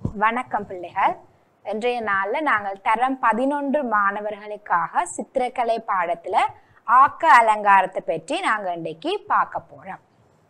வணக்கம் பிள்ளைகள் இன்றைய நாளில் நாங்கள் தரம் பதினொன்று மாணவர்களுக்காக சித்திரக்கலை பாடத்துல ஆக்க அலங்காரத்தை பற்றி நாங்கள் இன்றைக்கு பார்க்க போறோம்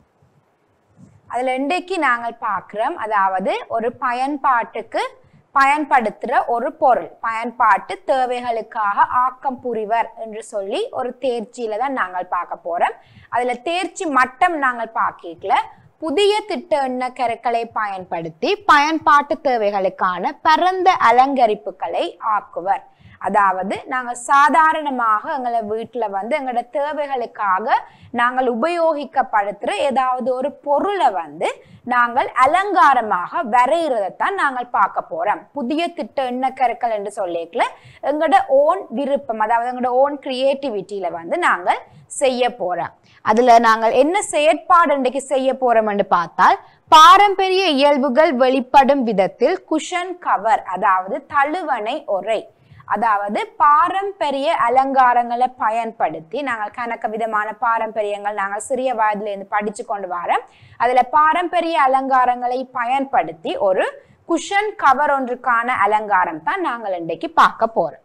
அதுல இன்றைக்கு நாங்கள் பார்க்கிறோம் அதாவது ஒரு பயன்பாட்டுக்கு பயன்படுத்துற ஒரு பொருள் பயன்பாட்டு தேவைகளுக்காக ஆக்கம் புரிவர் என்று சொல்லி ஒரு தேர்ச்சியில தான் நாங்கள் பார்க்க போறோம் அதுல தேர்ச்சி மட்டம் நாங்கள் பார்க்கல புதிய திட்ட எண்ண கருக்களை பயன்படுத்தி பயன்பாட்டு தேவைகளுக்கான பரந்த அலங்கரிப்புகளை ஆக்குவர் அதாவது நாங்கள் சாதாரணமாக எங்களை வீட்டில் வந்து எங்களோட தேவைகளுக்காக நாங்கள் உபயோகிக்கப்படுத்துகிற ஏதாவது ஒரு பொருளை வந்து நாங்கள் அலங்காரமாக வரைகிறதைத்தான் நாங்கள் பார்க்க போறோம் புதிய திட்ட எண்ணக்கருக்கள் என்று சொல்லிக்கல எங்களோட ஓன் விருப்பம் அதாவது எங்களோட ஓன் கிரியேட்டிவிட்டியில வந்து நாங்கள் செய்ய போறோம் அதுல நாங்கள் என்ன செயற்பாடு இன்றைக்கு செய்ய போறோம்னு பார்த்தால் பாரம்பரிய இயல்புகள் வெளிப்படும் விதத்தில் குஷன் கவர் அதாவது தழுவனை உரை அதாவது பாரம்பரிய அலங்காரங்களை பயன்படுத்தி நாங்கள் கணக்க விதமான பாரம்பரியங்கள் நாங்கள் சிறிய வயதுல இருந்து படிச்சு கொண்டு வரோம் அதுல பாரம்பரிய அலங்காரங்களை பயன்படுத்தி ஒரு குஷன் கவர் ஒன்றுக்கான அலங்காரம் தான் நாங்கள் இன்றைக்கு பார்க்க போறோம்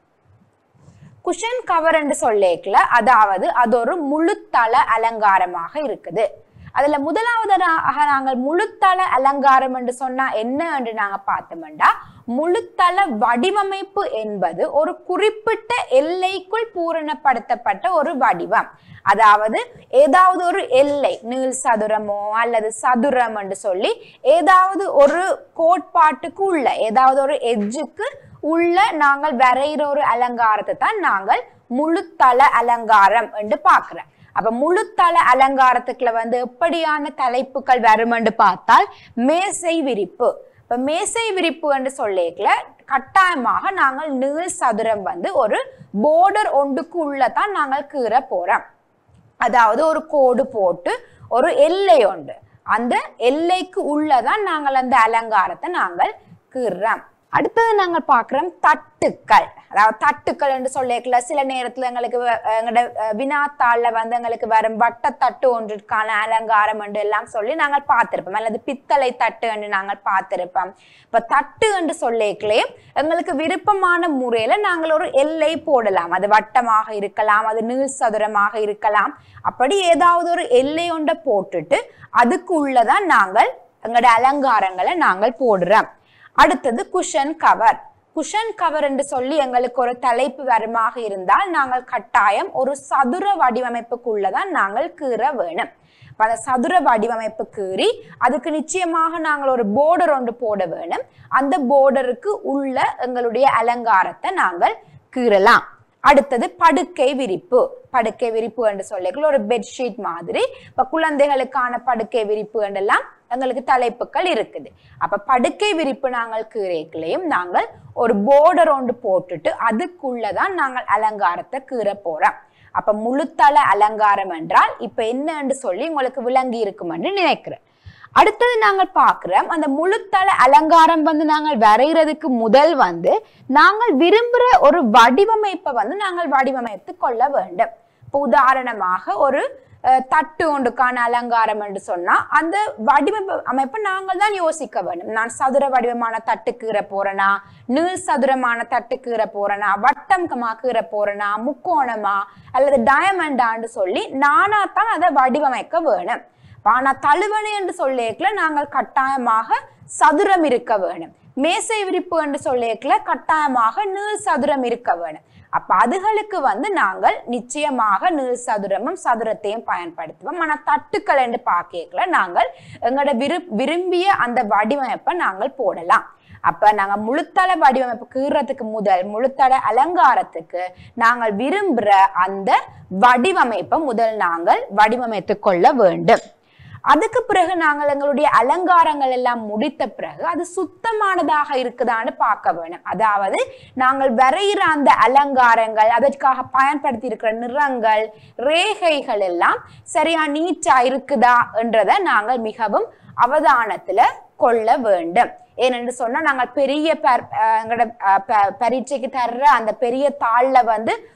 குஷன் கவர் என்று சொல்லிக்கல அதாவது அது ஒரு முழுத்தள அலங்காரமாக இருக்குது அதுல முதலாவதாக நாங்கள் முழுத்தள அலங்காரம் என்று சொன்னா என்ன என்று நாங்க பார்த்தோம்டா முழுத்தள வடிவமைப்பு என்பது ஒரு குறிப்பிட்ட எல்லைக்குள் பூரணப்படுத்தப்பட்ட ஒரு வடிவம் அதாவது ஏதாவது ஒரு எல்லை நீள் சதுரமோ அல்லது சதுரம் என்று சொல்லி ஏதாவது ஒரு கோட்பாட்டுக்கு உள்ள ஏதாவது ஒரு எஜ்ஜுக்கு உள்ள நாங்கள் வரைகிற ஒரு அலங்காரத்தை தான் நாங்கள் முழுத்தள அலங்காரம் என்று பார்க்கிறோம் அப்ப முழுத்தள அலங்காரத்துக்குள்ள வந்து எப்படியான தலைப்புகள் வருமென்று பார்த்தால் மேசை விரிப்பு இப்ப மேசை விரிப்பு என்று சொல்லிக்கல கட்டாயமாக நாங்கள் நீள் சதுரம் வந்து ஒரு போர்டர் ஒன்றுக்கு உள்ளதான் நாங்கள் கீற போறோம் அதாவது ஒரு கோடு போட்டு ஒரு எல்லை உண்டு அந்த எல்லைக்கு உள்ளதான் நாங்கள் அந்த அலங்காரத்தை நாங்கள் கீறுறோம் அடுத்தது நாங்கள் பார்க்கிறோம் தட்டுக்கள் அதாவது தட்டுக்கள் என்று சொல்லிக்கல சில நேரத்துல எங்களுக்கு வ- எங்களோட அஹ், வினாத்தாள்ல வந்து எங்களுக்கு வரும் வட்டத்தட்டு ஒன்றிற்கான அலங்காரம் என்று எல்லாம் சொல்லி நாங்கள் பார்த்திருப்போம் அல்லது பித்தளை தட்டு என்று நாங்கள் பார்த்திருப்போம் இப்ப தட்டு என்று சொல்லிக்கலே எங்களுக்கு விருப்பமான முறையில நாங்கள் ஒரு எல்லை போடலாம் அது வட்டமாக இருக்கலாம் அது நீள் சதுரமாக இருக்கலாம் அப்படி ஏதாவது ஒரு எல்லை ஒன்றை போட்டுட்டு அதுக்கு உள்ளதான் நாங்கள் எங்களோட அலங்காரங்களை நாங்கள் போடுறோம் அடுத்தது குஷன் கவர் குஷன் கவர் என்று சொல்லி எங்களுக்கு ஒரு தலைப்பு வருமாக இருந்தால் நாங்கள் கட்டாயம் ஒரு சதுர வடிவமைப்புக்குள்ளதான் நாங்கள் கீற வேணும் அப்ப அந்த சதுர வடிவமைப்பு கீறி அதுக்கு நிச்சயமாக நாங்கள் ஒரு போர்டர் ஒன்று போட வேணும் அந்த போர்டருக்கு உள்ள எங்களுடைய அலங்காரத்தை நாங்கள் கீறலாம் அடுத்தது படுக்கை விரிப்பு படுக்கை விரிப்பு என்று சொல்லிக்கல ஒரு பெட்ஷீட் மாதிரி இப்ப குழந்தைகளுக்கான படுக்கை விரிப்பு என்றெல்லாம் எங்களுக்கு தலைப்புகள் இருக்குது அப்ப படுக்கை விரிப்பு நாங்கள் கீரைகளையும் நாங்கள் ஒரு போர்டர் ஒன்று போட்டுட்டு அதுக்குள்ளதான் நாங்கள் அலங்காரத்தை கீற போறோம் அப்ப முழுத்தள அலங்காரம் என்றால் இப்ப என்னன்னு சொல்லி உங்களுக்கு விளங்கி இருக்குமென்று நினைக்கிறேன் அடுத்தது நாங்கள் பார்க்கிறோம் அந்த முழுத்தள அலங்காரம் வந்து நாங்கள் வரைகிறதுக்கு முதல் வந்து நாங்கள் விரும்புகிற ஒரு வடிவமைப்பை வந்து நாங்கள் வடிவமைத்து கொள்ள வேண்டும் இப்போ உதாரணமாக ஒரு அஹ், தட்டு ஒன்றுக்கான அலங்காரம் என்று சொன்னா அந்த வடிவமைப்பு அமைப்பை நாங்கள் தான் யோசிக்க வேண்டும் நான் சதுர வடிவமான தட்டு கீற போறேனா நீள் சதுரமான தட்டு கீற போறேனா வட்டம்கமா கீற போறேனா முக்கோணமா அல்லது டயமண்டான்னு சொல்லி நானா தான் அதை வடிவமைக்க வேணும் ஆனா தழுவணை என்று சொல்லியக்கல நாங்கள் கட்டாயமாக சதுரம் இருக்க வேணும் மேசை விரிப்பு என்று சொல்லியக்கல கட்டாயமாக நீள் சதுரம் இருக்க வேணும் அப்ப அதுகளுக்கு வந்து நாங்கள் நிச்சயமாக நீள் சதுரமும் சதுரத்தையும் பயன்படுத்துவோம் ஆனா தட்டுக்கள் என்று பார்க்கல நாங்கள் எங்களோட விரு விரும்பிய அந்த வடிவமைப்பை நாங்கள் போடலாம் அப்ப நாங்க முழுத்தள வடிவமைப்பு கீறதுக்கு முதல் முழுத்தள அலங்காரத்துக்கு நாங்கள் விரும்புற அந்த வடிவமைப்பை முதல் நாங்கள் வடிவமைத்து கொள்ள வேண்டும் அதுக்கு பிறகு நாங்கள் எங்களுடைய அலங்காரங்கள் எல்லாம் முடித்த பிறகு அது சுத்தமானதாக இருக்குதான்னு பார்க்க வேணும் அதாவது நாங்கள் வரைகிற அந்த அலங்காரங்கள் அதற்காக பயன்படுத்தி இருக்கிற நிறங்கள் ரேகைகள் எல்லாம் சரியா நீட்டா இருக்குதா என்றதை நாங்கள் மிகவும் அவதானத்துல கொள்ள வேண்டும் ஏனென்று சொன்னா நாங்கள் பெரிய பர்- அஹ் எங்களோட அஹ், ப- பரீட்சைக்கு தர்ற அந்த பெரிய தாள்ல வந்து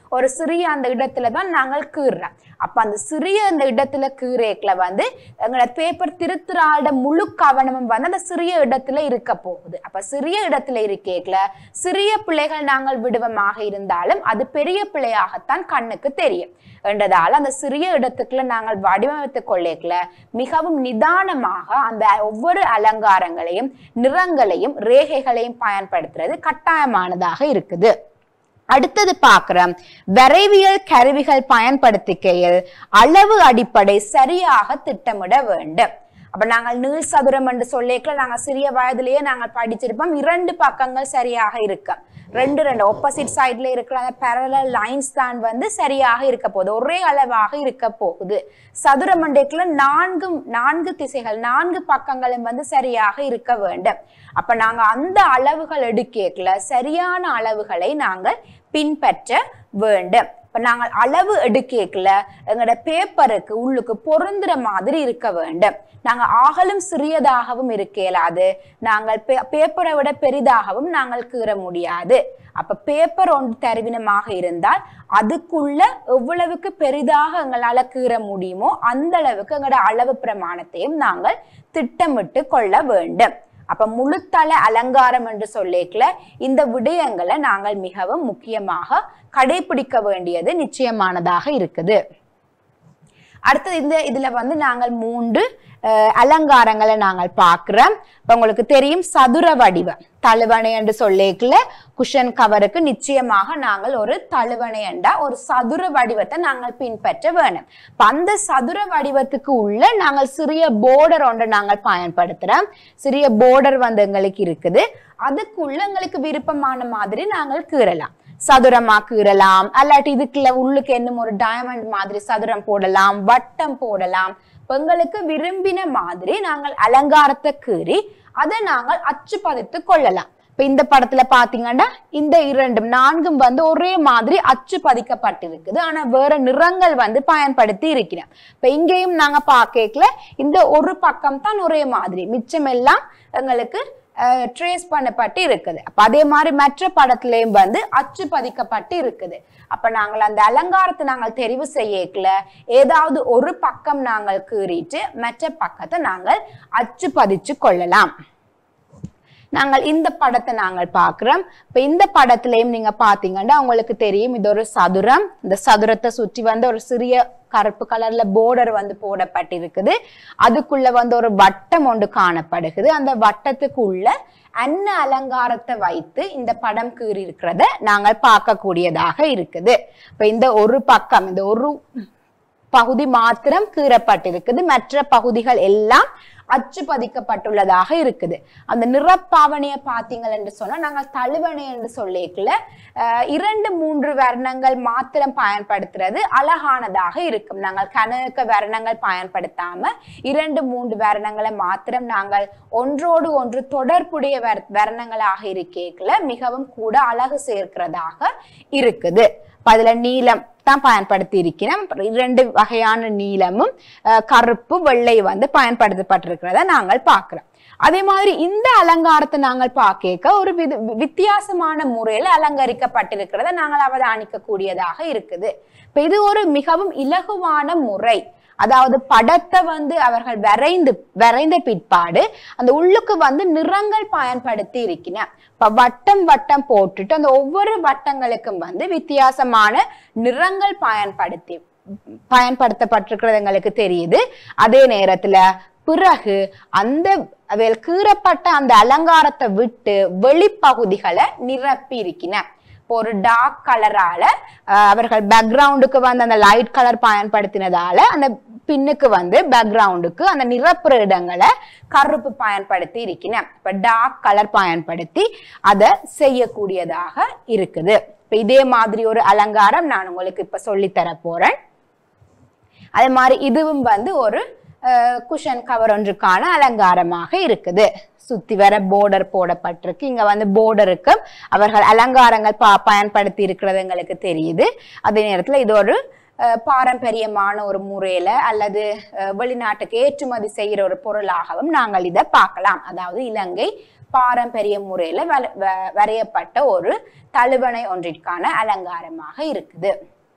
ஒரு சிறிய அந்த இடத்துல தான் நாங்கள் கீறுறோம் அப்ப அந்த சிறிய அந்த இடத்துல கீரேக்கில் வந்து எங்களோட பேப்பர் திருத்துறாட முழு கவனமும் வந்து அந்த சிறிய இடத்துல இருக்க போகுது அப்ப சிறிய இடத்துல இருக்கேக்கல சிறிய பிள்ளைகள் நாங்கள் விடுவமாக இருந்தாலும் அது பெரிய பிள்ளையாகத்தான் கண்ணுக்கு தெரியும் என்றதால் அந்த சிறிய இடத்துக்குள்ள நாங்கள் வடிவமைத்து கொள்ளேக்கல மிகவும் நிதானமாக அந்த ஒவ்வொரு அலங்காரங்களையும் நிறங்களையும் ரேகைகளையும் பயன்படுத்துறது கட்டாயமானதாக இருக்குது அடுத்தது பார்க்கிறோம் வரைவியல் கருவிகள் பயன்படுத்திக்கையில் அளவு அடிப்படை சரியாக திட்டமிட வேண்டும் அப்ப நாங்கள் நீள் சதுரம் என்று சொல்லிக்கல நாங்க சிறிய வயதிலேயே நாங்கள் படிச்சிருப்போம் இரண்டு பக்கங்கள் சரியாக இருக்கு ரெண்டு ரெண்டு ஆப்போசிட் சைட்ல இருக்கிற அந்த parallel லைன்ஸ் தான் வந்து சரியாக இருக்க போகுது ஒரே அளவாக இருக்க போகுது சதுர மண்டைக்குள்ள நான்கு நான்கு திசைகள் நான்கு பக்கங்களும் வந்து சரியாக இருக்க வேண்டும் அப்ப நாங்க அந்த அளவுகள் எடுக்கல சரியான அளவுகளை நாங்கள் பின்பற்ற வேண்டும் இப்ப நாங்கள் அளவு எடுக்கல எங்களோட பேப்பருக்கு உள்ளுக்கு பொருந்துற மாதிரி இருக்க வேண்டும் நாங்க ஆகலும் சிறியதாகவும் இருக்க இயலாது நாங்கள் பே- பேப்பரை விட பெரிதாகவும் நாங்கள் கீற முடியாது அப்ப பேப்பர் ஒன்று தருவினமாக இருந்தால் அதுக்குள்ள எவ்வளவுக்கு பெரிதாக எங்களால கீற முடியுமோ அந்த அளவுக்கு எங்களோட அளவு பிரமாணத்தையும் நாங்கள் திட்டமிட்டு கொள்ள வேண்டும் அப்ப முழுத்தள அலங்காரம் என்று சொல்லிக்கல இந்த விடயங்களை நாங்கள் மிகவும் முக்கியமாக கடைபிடிக்க வேண்டியது நிச்சயமானதாக இருக்குது அடுத்தது இந்த இதுல வந்து நாங்கள் மூன்று அஹ், அலங்காரங்களை நாங்கள் பார்க்கிறோம் இப்ப உங்களுக்கு தெரியும் சதுர வடிவம் தழுவணை என்று சொல்லிக்கல குஷன் கவருக்கு நிச்சயமாக நாங்கள் ஒரு தழுவணை என்றா ஒரு சதுர வடிவத்தை நாங்கள் பின்பற்ற வேணும் இப்ப அந்த சதுர வடிவத்துக்கு உள்ள நாங்கள் சிறிய போர்டர் ஒன்றை நாங்கள் பயன்படுத்துறோம் சிறிய போர்டர் வந்து எங்களுக்கு இருக்குது அதுக்குள்ள எங்களுக்கு விருப்பமான மாதிரி நாங்கள் கீறலாம் சதுரமா கீறலாம் அல்லாட்டி இதுக்குள்ள உள்ளுக்கு என்னும் ஒரு டயமண்ட் மாதிரி சதுரம் போடலாம் வட்டம் போடலாம் இப்ப எங்களுக்கு விரும்பின மாதிரி நாங்கள் அலங்காரத்தை கீறி அதை நாங்கள் அச்சு பதித்து கொள்ளலாம் இப்ப இந்த படத்துல பாத்தீங்கன்னா இந்த இரண்டும் நான்கும் வந்து ஒரே மாதிரி அச்சு பதிக்கப்பட்டிருக்குது ஆனா வேற நிறங்கள் வந்து பயன்படுத்தி இருக்கிறோம் இப்ப இங்கேயும் நாங்க பாக்கல இந்த ஒரு பக்கம் தான் ஒரே மாதிரி மிச்சம் எல்லாம் எங்களுக்கு ட்ரேஸ் பண்ணப்பட்டு இருக்குது அப்ப அதே மாதிரி மற்ற படத்திலையும் வந்து அச்சு பதிக்கப்பட்டு இருக்குது அப்ப நாங்கள் அந்த அலங்காரத்தை நாங்கள் தெரிவு செய்யக்கல ஏதாவது ஒரு பக்கம் நாங்கள் கீறிட்டு மற்ற பக்கத்தை நாங்கள் அச்சு பதிச்சு கொள்ளலாம் நாங்கள் இந்த படத்தை நாங்கள் பார்க்கிறோம் இப்ப இந்த படத்திலையும் நீங்க பாத்தீங்கன்னா உங்களுக்கு தெரியும் இது ஒரு சதுரம் இந்த சதுரத்தை சுற்றி வந்து ஒரு சிறிய கருப்பு கலர்ல போர்டர் வந்து போடப்பட்டிருக்குது அதுக்குள்ள வந்து ஒரு வட்டம் ஒன்று காணப்படுகிறது அந்த வட்டத்துக்குள்ள அன்ன அலங்காரத்தை வைத்து இந்த படம் கீறி இருக்கிறத நாங்கள் பார்க்கக்கூடியதாக இருக்குது இப்ப இந்த ஒரு பக்கம் இந்த ஒரு பகுதி மாத்திரம் கீறப்பட்டிருக்குது மற்ற பகுதிகள் எல்லாம் அச்சு பதிக்கப்பட்டுள்ளதாக இருக்குது அந்த நிறப்பாவனையை பார்த்தீங்கள் என்று சொன்னா நாங்கள் தழுவணை என்று சொல்லிக்கல அஹ், இரண்டு மூன்று வர்ணங்கள் மாத்திரம் பயன்படுத்துறது அழகானதாக இருக்கும் நாங்கள் கணக்க வர்ணங்கள் பயன்படுத்தாம இரண்டு மூன்று வர்ணங்களை மாத்திரம் நாங்கள் ஒன்றோடு ஒன்று தொடர்புடைய வர் வர்ணங்களாக இருக்கேக்கல மிகவும் கூட அழகு சேர்க்கிறதாக இருக்குது அப்ப அதுல நீலம் தான் பயன்படுத்தி இருக்கிறோம் அப்புறம் இரண்டு வகையான நீலமும் அஹ், கருப்பு வெள்ளை வந்து பயன்படுத்தப்பட்டிருக்கிறத நாங்கள் பார்க்கிறோம் அதே மாதிரி இந்த அலங்காரத்தை நாங்கள் பார்க்க ஒரு வித வித்தியாசமான முறையில் அலங்கரிக்கப்பட்டிருக்கிறத நாங்கள் அவதானிக்க கூடியதாக இருக்குது இப்ப இது ஒரு மிகவும் இலகுவான முறை அதாவது படத்தை வந்து அவர்கள் வரைந்து வரைந்த பிற்பாடு அந்த உள்ளுக்கு வந்து நிறங்கள் பயன்படுத்தி இருக்கின இப்ப வட்டம் வட்டம் போட்டுட்டு அந்த ஒவ்வொரு வட்டங்களுக்கும் வந்து வித்தியாசமான நிறங்கள் பயன்படுத்தி பயன்படுத்தப்பட்டிருக்கிறது எங்களுக்கு தெரியுது அதே நேரத்துல பிறகு அந்த அதில் கீறப்பட்ட அந்த அலங்காரத்தை விட்டு வெளிப்பகுதிகளை நிரப்பி இருக்கின இப்போ ஒரு டார்க் கலரால அவர்கள் பேக்ரவுண்டுக்கு வந்து அந்த லைட் கலர் பயன்படுத்தினதால அந்த பின்னுக்கு வந்து பேக்ரவுண்டுக்கு அந்த நிரப்புற இடங்களை கருப்பு பயன்படுத்தி இருக்கின இப்ப டார்க் கலர் பயன்படுத்தி அதை செய்யக்கூடியதாக இருக்குது இப்ப இதே மாதிரி ஒரு அலங்காரம் நான் உங்களுக்கு இப்ப சொல்லித் தர போறேன் அதே மாதிரி இதுவும் வந்து ஒரு குஷன் கவர் ஒன்றுக்கான அலங்காரமாக இருக்குது சுத்தி வர போர்டர் போடப்பட்டிருக்கு இங்க வந்து போர்டருக்கு அவர்கள் அலங்காரங்கள் பா பயன்படுத்தி இருக்கிறது எங்களுக்கு தெரியுது அதே நேரத்துல இது ஒரு அஹ், பாரம்பரியமான ஒரு முறையில அல்லது அஹ், வெளிநாட்டுக்கு ஏற்றுமதி செய்கிற ஒரு பொருளாகவும் நாங்கள் இதை பார்க்கலாம் அதாவது இலங்கை பாரம்பரிய முறையில வல- வ- வரையப்பட்ட ஒரு தழுவணை ஒன்றிற்கான அலங்காரமாக இருக்குது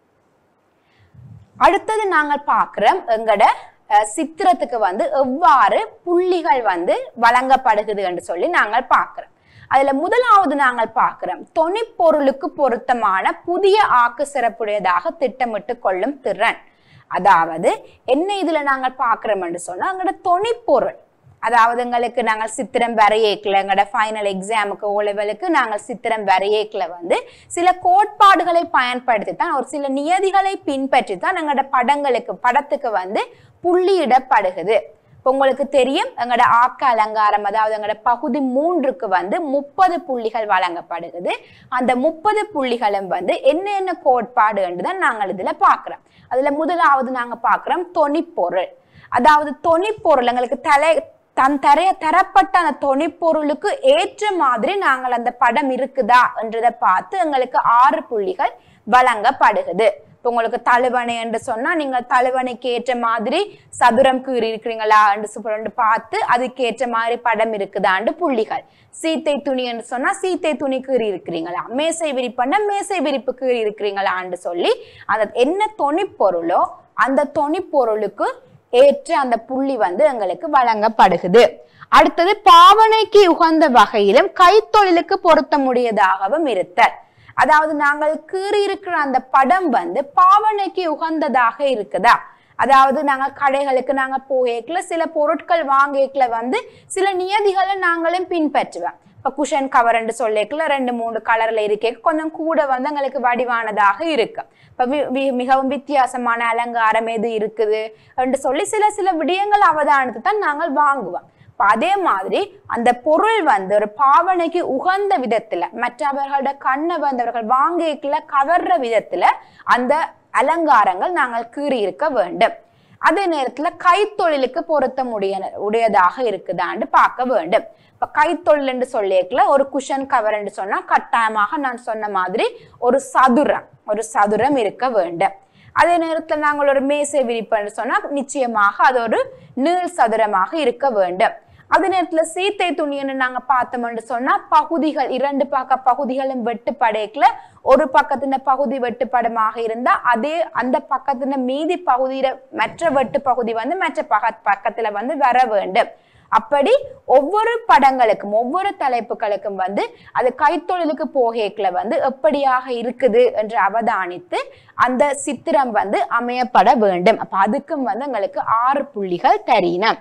அடுத்தது நாங்கள் பார்க்கிறோம் எங்கட அஹ், சித்திரத்துக்கு வந்து எவ்வாறு புள்ளிகள் வந்து வழங்கப்படுகுது என்று சொல்லி நாங்கள் பார்க்கிறோம் அதுல முதலாவது நாங்கள் பார்க்கிறோம் தொனிப்பொருளுக்கு பொருத்தமான புதிய ஆக்கு சிறப்புடையதாக திட்டமிட்டு கொள்ளும் திறன் அதாவது என்ன இதுல நாங்கள் பார்க்கிறோம் என்று சொன்னா எங்களோட தொனிப்பொருள் அதாவது எங்களுக்கு நாங்கள் சித்திரம் வரையேக்கல எங்களோட ஃபைனல் எக்ஸாமுக்கு ஓ லெவலுக்கு நாங்கள் சித்திரம் வரையேக்கல வந்து சில கோட்பாடுகளை பயன்படுத்தி தான் ஒரு சில நியதிகளை பின்பற்றி தான் எங்களோட படங்களுக்கு படத்துக்கு வந்து புள்ளியிடப்படுகுது இப்போ உங்களுக்கு தெரியும் எங்களோட ஆக்க அலங்காரம் அதாவது எங்களோட பகுதி மூன்றுக்கு வந்து முப்பது புள்ளிகள் வழங்கப்படுகிறது அந்த முப்பது புள்ளிகளும் வந்து என்னென்ன கோட்பாடு என்று தான் நாங்கள் இதுல பார்க்கிறோம் அதுல முதலாவது நாங்க பார்க்கிறோம் தொனிப்பொருள் அதாவது தொனிப்பொருள் எங்களுக்கு தலை தன் தரைய தரப்பட்ட அந்த தொனிப்பொருளுக்கு ஏற்ற மாதிரி நாங்கள் அந்த படம் இருக்குதா என்றதை பார்த்து எங்களுக்கு ஆறு புள்ளிகள் வழங்கப்படுகிறது இப்போ உங்களுக்கு தழுவணை என்று சொன்னா நீங்க தழுவணைக்கு ஏற்ற மாதிரி சதுரம் கீறி இருக்கிறீங்களா என்று சொல்லிட்டு பார்த்து அதுக்கு ஏற்ற மாதிரி படம் இருக்குதாண்டு புள்ளிகள் சீத்தை துணி என்று சொன்னா சீத்தை துணி கீறி இருக்கிறீங்களா மேசை விரிப்புன்னா மேசை விரிப்பு கீறி இருக்கிறீங்களான்னு சொல்லி அந்த என்ன தொனிப்பொருளோ அந்த தொனிப்பொருளுக்கு ஏற்ற அந்த புள்ளி வந்து எங்களுக்கு வழங்கப்படுகிறது அடுத்தது பாவனைக்கு உகந்த வகையிலும் கைத்தொழிலுக்கு பொருத்தமுடையதாகவும் இருத்தல் அதாவது நாங்கள் கீறி இருக்கிற அந்த படம் வந்து பாவனைக்கு உகந்ததாக இருக்குதா அதாவது நாங்க கடைகளுக்கு நாங்க போகல சில பொருட்கள் வாங்கல வந்து சில நியதிகளை நாங்களும் பின்பற்றுவோம் இப்ப குஷன் கவர்ன்னு சொல்லிக்கல ரெண்டு மூணு கலர்ல இருக்கே கொஞ்சம் கூட வந்து எங்களுக்கு வடிவானதாக இருக்கு இப்ப வி- வி- மிகவும் வித்தியாசமான அலங்காரம் எது இருக்குது என்று சொல்லி சில சில விடயங்கள் அவதானத்தை தான் நாங்கள் வாங்குவோம் இப்ப அதே மாதிரி அந்த பொருள் வந்து ஒரு பாவனைக்கு உகந்த விதத்துல மற்றவர்களோட கண்ணை வந்து அவர்கள் வாங்கிக்கல கவர்ற விதத்துல அந்த அலங்காரங்கள் நாங்கள் கீறி இருக்க வேண்டும் அதே நேரத்துல கைத்தொழிலுக்கு பொருத்தம் உடைய உடையதாக இருக்குதான்னு பார்க்க வேண்டும் இப்ப கைத்தொழில் என்று சொல்லியக்கல ஒரு குஷன் கவர் என்று சொன்னா கட்டாயமாக நான் சொன்ன மாதிரி ஒரு சதுரம் ஒரு சதுரம் இருக்க வேண்டும் அதே நேரத்துல நாங்கள் ஒரு மேசை விரிப்புன்னு சொன்னா நிச்சயமாக அது ஒரு நீள் சதுரமாக இருக்க வேண்டும் அதே நேரத்துல சீத்தை துணின்னு நாங்க பார்த்தோம்னு சொன்னா பகுதிகள் இரண்டு பக்க பகுதிகளும் வெட்டுப்படைக்கல ஒரு பக்கத்தின பகுதி வெட்டுப்படமாக இருந்தா அதே அந்த பக்கத்தின மீதி பகுதியில மற்ற வெட்டு பகுதி வந்து மற்ற பக பக்கத்துல வந்து வர வேண்டும் அப்படி ஒவ்வொரு படங்களுக்கும் ஒவ்வொரு தலைப்புகளுக்கும் வந்து அது கைத்தொழிலுக்கு போகேக்கல வந்து எப்படியாக இருக்குது என்று அவதானித்து அந்த சித்திரம் வந்து அமையப்பட வேண்டும் அப்ப அதுக்கும் வந்து எங்களுக்கு ஆறு புள்ளிகள் தரீனம்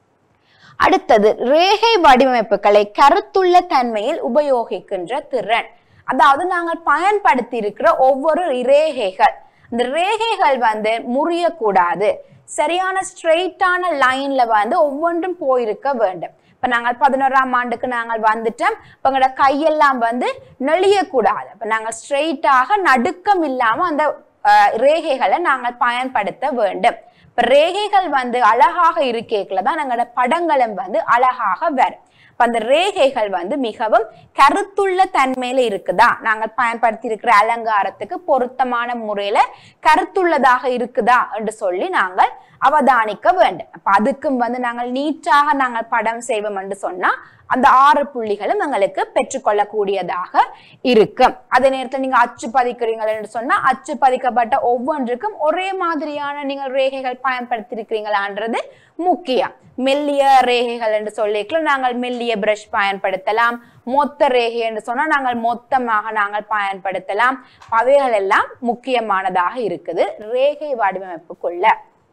அடுத்தது ரேகை வடிவமைப்புகளை கருத்துள்ள தன்மையில் உபயோகிக்கின்ற திறன் அதாவது நாங்கள் பயன்படுத்தி இருக்கிற ஒவ்வொரு ரேகைகள் இந்த ரேகைகள் வந்து முறியக்கூடாது சரியான ஸ்ட்ரெயிட்டான லைன்ல வந்து ஒவ்வொன்றும் போயிருக்க வேண்டும் இப்ப நாங்கள் பதினோராம் ஆண்டுக்கு நாங்கள் வந்துட்டோம் இப்ப எங்களோட கையெல்லாம் வந்து நெளியக்கூடாது இப்ப நாங்கள் ஸ்ட்ரெயிட்டாக நடுக்கம் இல்லாம அந்த அஹ், ரேகைகளை நாங்கள் பயன்படுத்த வேண்டும் இப்ப ரேகைகள் வந்து அழகாக இருக்கேக்கல தான் எங்களோட படங்களும் வந்து அழகாக வரும் இப்ப அந்த ரேகைகள் வந்து மிகவும் கருத்துள்ள தன்மையில இருக்குதா நாங்கள் பயன்படுத்தி இருக்கிற அலங்காரத்துக்கு பொருத்தமான முறையில கருத்துள்ளதாக இருக்குதா என்று சொல்லி நாங்கள் அவதானிக்க வேண்டும் அப்ப அதுக்கும் வந்து நாங்கள் நீட்டாக நாங்கள் படம் செய்வோம் என்று சொன்னா அந்த ஆறு புள்ளிகளும் எங்களுக்கு பெற்றுக்கொள்ளக்கூடியதாக இருக்கும் அதே நேரத்தில் நீங்க அச்சு பதிக்கிறீங்கள் என்று சொன்னா அச்சு பதிக்கப்பட்ட ஒவ்வொன்றுக்கும் ஒரே மாதிரியான நீங்கள் ரேகைகள் பயன்படுத்தியிருக்கிறீங்களான்றது முக்கியம் மெல்லிய ரேகைகள் என்று சொல்லிக்கலாம் நாங்கள் மெல்லிய பிரஷ் பயன்படுத்தலாம் மொத்த ரேகை என்று சொன்னா நாங்கள் மொத்தமாக நாங்கள் பயன்படுத்தலாம் அவைகள் எல்லாம் முக்கியமானதாக இருக்குது ரேகை வடிவமைப்புக்குள்ள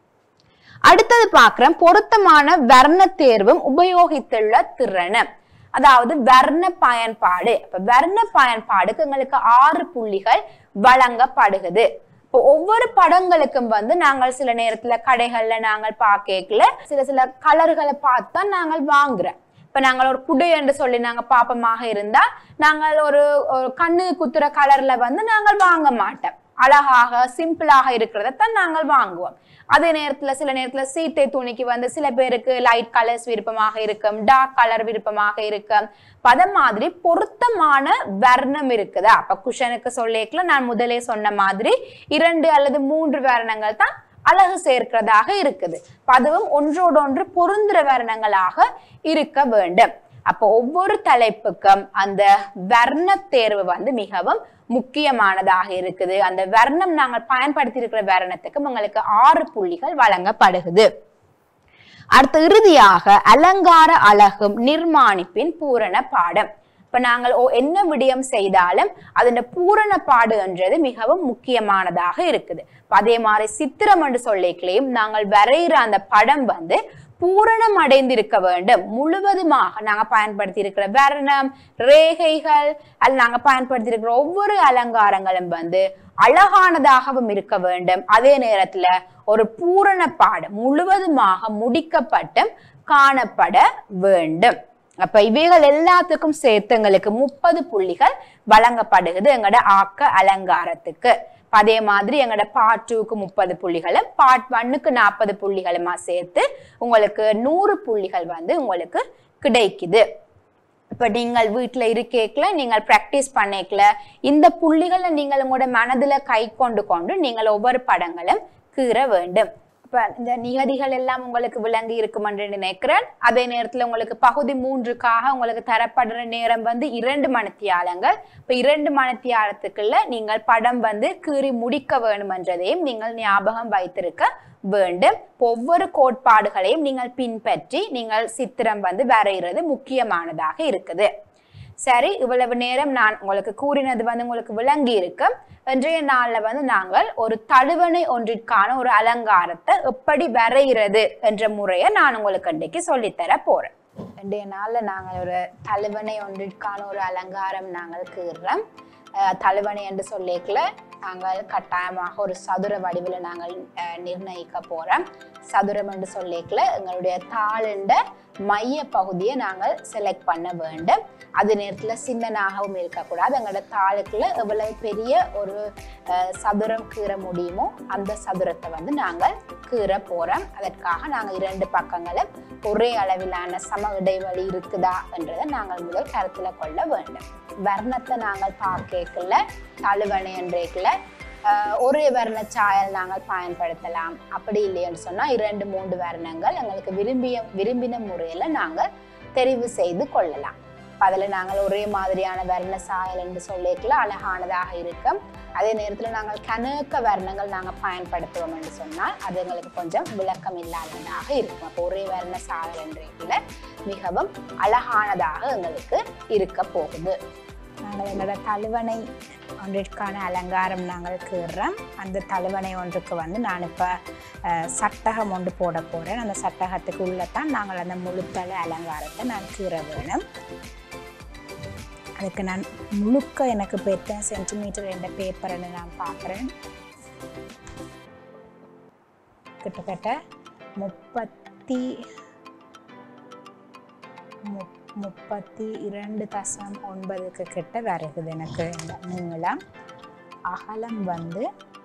அடுத்தது பார்க்கிறோம் பொருத்தமான வர்ண தேர்வும் உபயோகித்துள்ள திறன் அதாவது வர்ண பயன்பாடு இப்ப வர்ண பயன்பாடுக்கு எங்களுக்கு ஆறு புள்ளிகள் வழங்கப்படுகிறது இப்போ ஒவ்வொரு படங்களுக்கும் வந்து நாங்கள் சில நேரத்துல கடைகள்ல நாங்கள் பார்க்கல சில சில கலர்களை பார்த்து தான் நாங்கள் வாங்குறோம் இப்ப நாங்கள் ஒரு குடை என்று சொல்லி நாங்க பாப்பமாக இருந்தா நாங்கள் ஒரு ஒரு கண்ணு குத்துற கலர்ல வந்து நாங்கள் வாங்க மாட்டோம் அழகாக சிம்பிளாக இருக்கிறத தான் நாங்கள் வாங்குவோம் அதே நேரத்துல சில நேரத்துல சீட்டை துணிக்கு வந்து சில பேருக்கு லைட் கலர்ஸ் விருப்பமாக இருக்கும் டார்க் கலர் விருப்பமாக இருக்கும் அப்ப அத மாதிரி பொருத்தமான வர்ணம் இருக்குதா அப்ப குஷனுக்கு சொல்லிக்கல நான் முதலே சொன்ன மாதிரி இரண்டு அல்லது மூன்று வர்ணங்கள் தான் அழகு சேர்க்கிறதாக இருக்குது அப்ப அதுவும் ஒன்றோடொன்று பொருந்துற வர்ணங்களாக இருக்க வேண்டும் அப்போ ஒவ்வொரு தலைப்புக்கும் அந்த வர்ண தேர்வு வந்து மிகவும் முக்கியமானதாக இருக்குது அந்த வர்ணம் நாங்கள் பயன்படுத்தி இருக்கிற வர்ணத்துக்கும் உங்களுக்கு ஆறு புள்ளிகள் வழங்கப்படுகிறது அடுத்து இறுதியாக அலங்கார அழகும் நிர்மாணிப்பின் பூரண பாடம் இப்ப நாங்கள் ஓ- என்ன விடயம் செய்தாலும் அதன் பூரண பாடு என்றது மிகவும் முக்கியமானதாக இருக்குது இப்ப அதே மாதிரி சித்திரம் என்று சொல்லிக்கலையும் நாங்கள் வரைகிற அந்த படம் வந்து பூரணம் அடைந்திருக்க வேண்டும் முழுவதுமாக நாங்க பயன்படுத்தி இருக்கிற வர்ணம் ரேகைகள் அல்ல நாங்க பயன்படுத்தி இருக்கிற ஒவ்வொரு அலங்காரங்களும் வந்து அழகானதாகவும் இருக்க வேண்டும் அதே நேரத்துல ஒரு பூரண பாடம் முழுவதுமாக முடிக்கப்பட்டும் காணப்பட வேண்டும் அப்ப இவைகள் எல்லாத்துக்கும் சேர்த்து எங்களுக்கு முப்பது புள்ளிகள் வழங்கப்படுகிறது எங்களோட ஆக்க அலங்காரத்துக்கு அப்ப அதே மாதிரி எங்களோட பார்ட் டூக்கு முப்பது புள்ளிகளும் பார்ட் ஒன்னுக்கு நாற்பது புள்ளிகளுமா சேர்த்து உங்களுக்கு நூறு புள்ளிகள் வந்து உங்களுக்கு கிடைக்குது இப்ப நீங்கள் வீட்ல இருக்கேக்கல நீங்கள் பிராக்டிஸ் பண்ணிக்கல இந்த புள்ளிகளை நீங்கள் உங்களோட மனதுல கை கொண்டு கொண்டு நீங்கள் ஒவ்வொரு படங்களும் கீற வேண்டும் இப்ப இந்த நிகதிகள் எல்லாம் உங்களுக்கு விளங்கி இருக்கும் என்று நினைக்கிறேன் அதே நேரத்துல உங்களுக்கு பகுதி மூன்றுக்காக உங்களுக்கு தரப்படுற நேரம் வந்து இரண்டு மணித்தியாலங்கள் இப்ப இரண்டு மணித்தியாலத்துக்குள்ள நீங்கள் படம் வந்து கீறி முடிக்க வேண்டும் என்றதையும் நீங்கள் ஞாபகம் வைத்திருக்க வேண்டும் ஒவ்வொரு கோட்பாடுகளையும் நீங்கள் பின்பற்றி நீங்கள் சித்திரம் வந்து வரைகிறது முக்கியமானதாக இருக்குது சரி இவ்வளவு நேரம் நான் உங்களுக்கு கூறினது வந்து உங்களுக்கு விளங்கி இருக்கு இன்றைய நாள்ல வந்து நாங்கள் ஒரு தழுவணை ஒன்றிற்கான ஒரு அலங்காரத்தை எப்படி வரைகிறது என்ற முறையை நான் உங்களுக்கு இன்றைக்கு சொல்லித்தர போறேன் இன்றைய நாள்ல நாங்கள் ஒரு தழுவணை ஒன்றிற்கான ஒரு அலங்காரம் நாங்கள் கீறுறோம் அஹ் தழுவணை என்று சொல்லிக்கல நாங்கள் கட்டாயமாக ஒரு சதுர வடிவில் நாங்கள் அஹ், நிர்ணயிக்க போறோம் சதுரம் என்று சொல்லிக்கல எங்களுடைய தாளுண்ட மைய பகுதியை நாங்கள் செலக்ட் பண்ண வேண்டும் அது நேரத்தில் சின்னனாகவும் இருக்கக்கூடாது எங்களோட தாளுக்குள்ள எவ்வளவு பெரிய ஒரு அஹ், சதுரம் கீற முடியுமோ அந்த சதுரத்தை வந்து நாங்கள் கீற போறோம் அதற்காக நாங்கள் இரண்டு பக்கங்களும் ஒரே அளவிலான சம இடைவெளி இருக்குதா என்றதை நாங்கள் முதல் கருத்துல கொள்ள வேண்டும் வர்ணத்தை நாங்கள் பார்க்கல தழுவணை என்றேக்கல ஆஹ் ஒரே வர்ண சாயல் நாங்கள் பயன்படுத்தலாம் அப்படி இல்லைன்னு சொன்னா இரண்டு மூன்று வர்ணங்கள் எங்களுக்கு விரும்பிய விரும்பின முறையில நாங்கள் தெரிவு செய்து கொள்ளலாம் அதுல நாங்கள் ஒரே மாதிரியான வர்ண சாயல் என்று சொல்லிக்கல அழகானதாக இருக்கும் அதே நேரத்துல நாங்கள் கணக்க வர்ணங்கள் நாங்கள் பயன்படுத்துவோம் என்று சொன்னால் அது எங்களுக்கு கொஞ்சம் விளக்கம் இல்லாததாக இருக்கும் அப்போ ஒரே வர்ண சாயல் என்றைக்குல மிகவும் அழகானதாக எங்களுக்கு இருக்க போகுது நாங்கள் எங்களோட தழுவணை ஒன்றிற்கான அலங்காரம் நாங்கள் கீறுறோம் அந்த தழுவணை ஒன்றுக்கு வந்து நான் இப்போ சட்டகம் ஒன்று போட போகிறேன் அந்த சட்டகத்துக்கு உள்ளே தான் நாங்கள் அந்த முழுத்தள அலங்காரத்தை நான் கீற வேணும் அதுக்கு நான் முழுக்க எனக்கு இப்போ எத்தனை சென்டிமீட்டர் என்ற பேப்பர்னு நான் பார்க்குறேன் கிட்டத்தட்ட முப்பத்தி முப்- முப்பத்தி இரண்டு தசம் ஒன்பதுக்கு கிட்ட வருகுது எனக்கு இந்த நீளம் அகலம் வந்து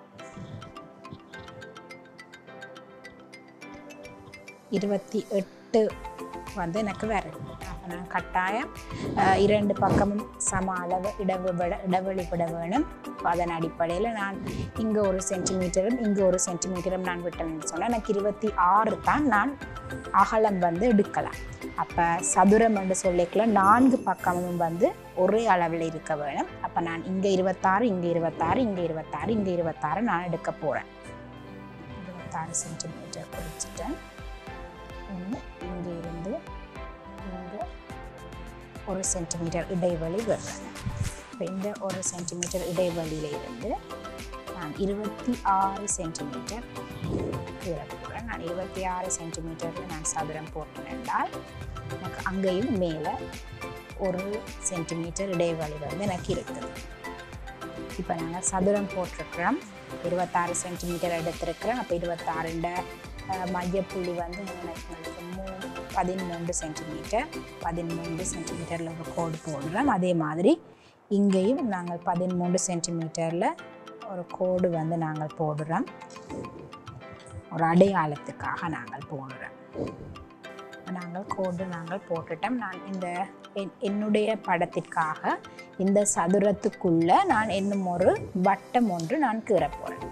இருபத்தி எட்டு வந்து எனக்கு வருது அப்போ நான் கட்டாயம் அஹ், இரண்டு பக்கமும் சம அளவு இடவு விட இடைவெளி விட வேணும் அப்ப அதன் அடிப்படையில் நான் இங்கே ஒரு சென்டிமீட்டரும் இங்கே ஒரு சென்டிமீட்டரும் நான் விட்டேன்னு சொன்னால் எனக்கு இருபத்தி ஆறு தான் நான் அகலம் வந்து எடுக்கலாம் அப்போ சதுரம் என்று சொல்லிக்கல நான்கு பக்கமும் வந்து ஒரே அளவில் இருக்க வேணும் அப்போ நான் இங்கே இருபத்தாறு இங்கே இருபத்தாறு இங்கே இருபத்தாறு இங்கே இருபத்தாறு நான் எடுக்க போகிறேன் இருபத்தாறு சென்டிமீட்டர் குறிச்சிட்டேன் இங்கே இங்கே இருந்து இங்கே ஒரு சென்டிமீட்டர் இடைவெளி விடுறேன் இப்போ இந்த ஒரு சென்டிமீட்டர் இடைவெளியில இருந்து நான் இருபத்தி ஆறு சென்டிமீட்டர் கீழே போடுறேன் நான் இருபத்தி ஆறு சென்டிமீட்டரில் நான் சதுரம் போட்டேன் என்றால் எனக்கு அங்கேயும் மேலே ஒரு சென்டிமீட்டர் இடைவெளி வந்து எனக்கு இருக்குது இப்போ நாங்கள் சதுரம் போட்டிருக்கிறோம் இருபத்தாறு சென்டிமீட்டர் எடுத்திருக்கிறேன் அப்போ இருபத்தாறுண்ட மையப்புள்ளி வந்து எனக்கு எனக்கு மூணு பதிமூன்று சென்டிமீட்டர் பதிமூன்று சென்டிமீட்டரில் ஒரு கோடு போடுறோம் அதே மாதிரி இங்கேயும் நாங்கள் பதிமூன்று சென்டிமீட்டரில் ஒரு கோடு வந்து நாங்கள் போடுறோம் ஒரு அடையாளத்துக்காக நாங்கள் போடுறோம் நாங்கள் கோடு நாங்கள் போட்டுட்டோம் நான் இந்த என்- என்னுடைய படத்திற்காக இந்த சதுரத்துக்குள்ள நான் இன்னும் ஒரு வட்டம் ஒன்று நான் கீற போகிறேன்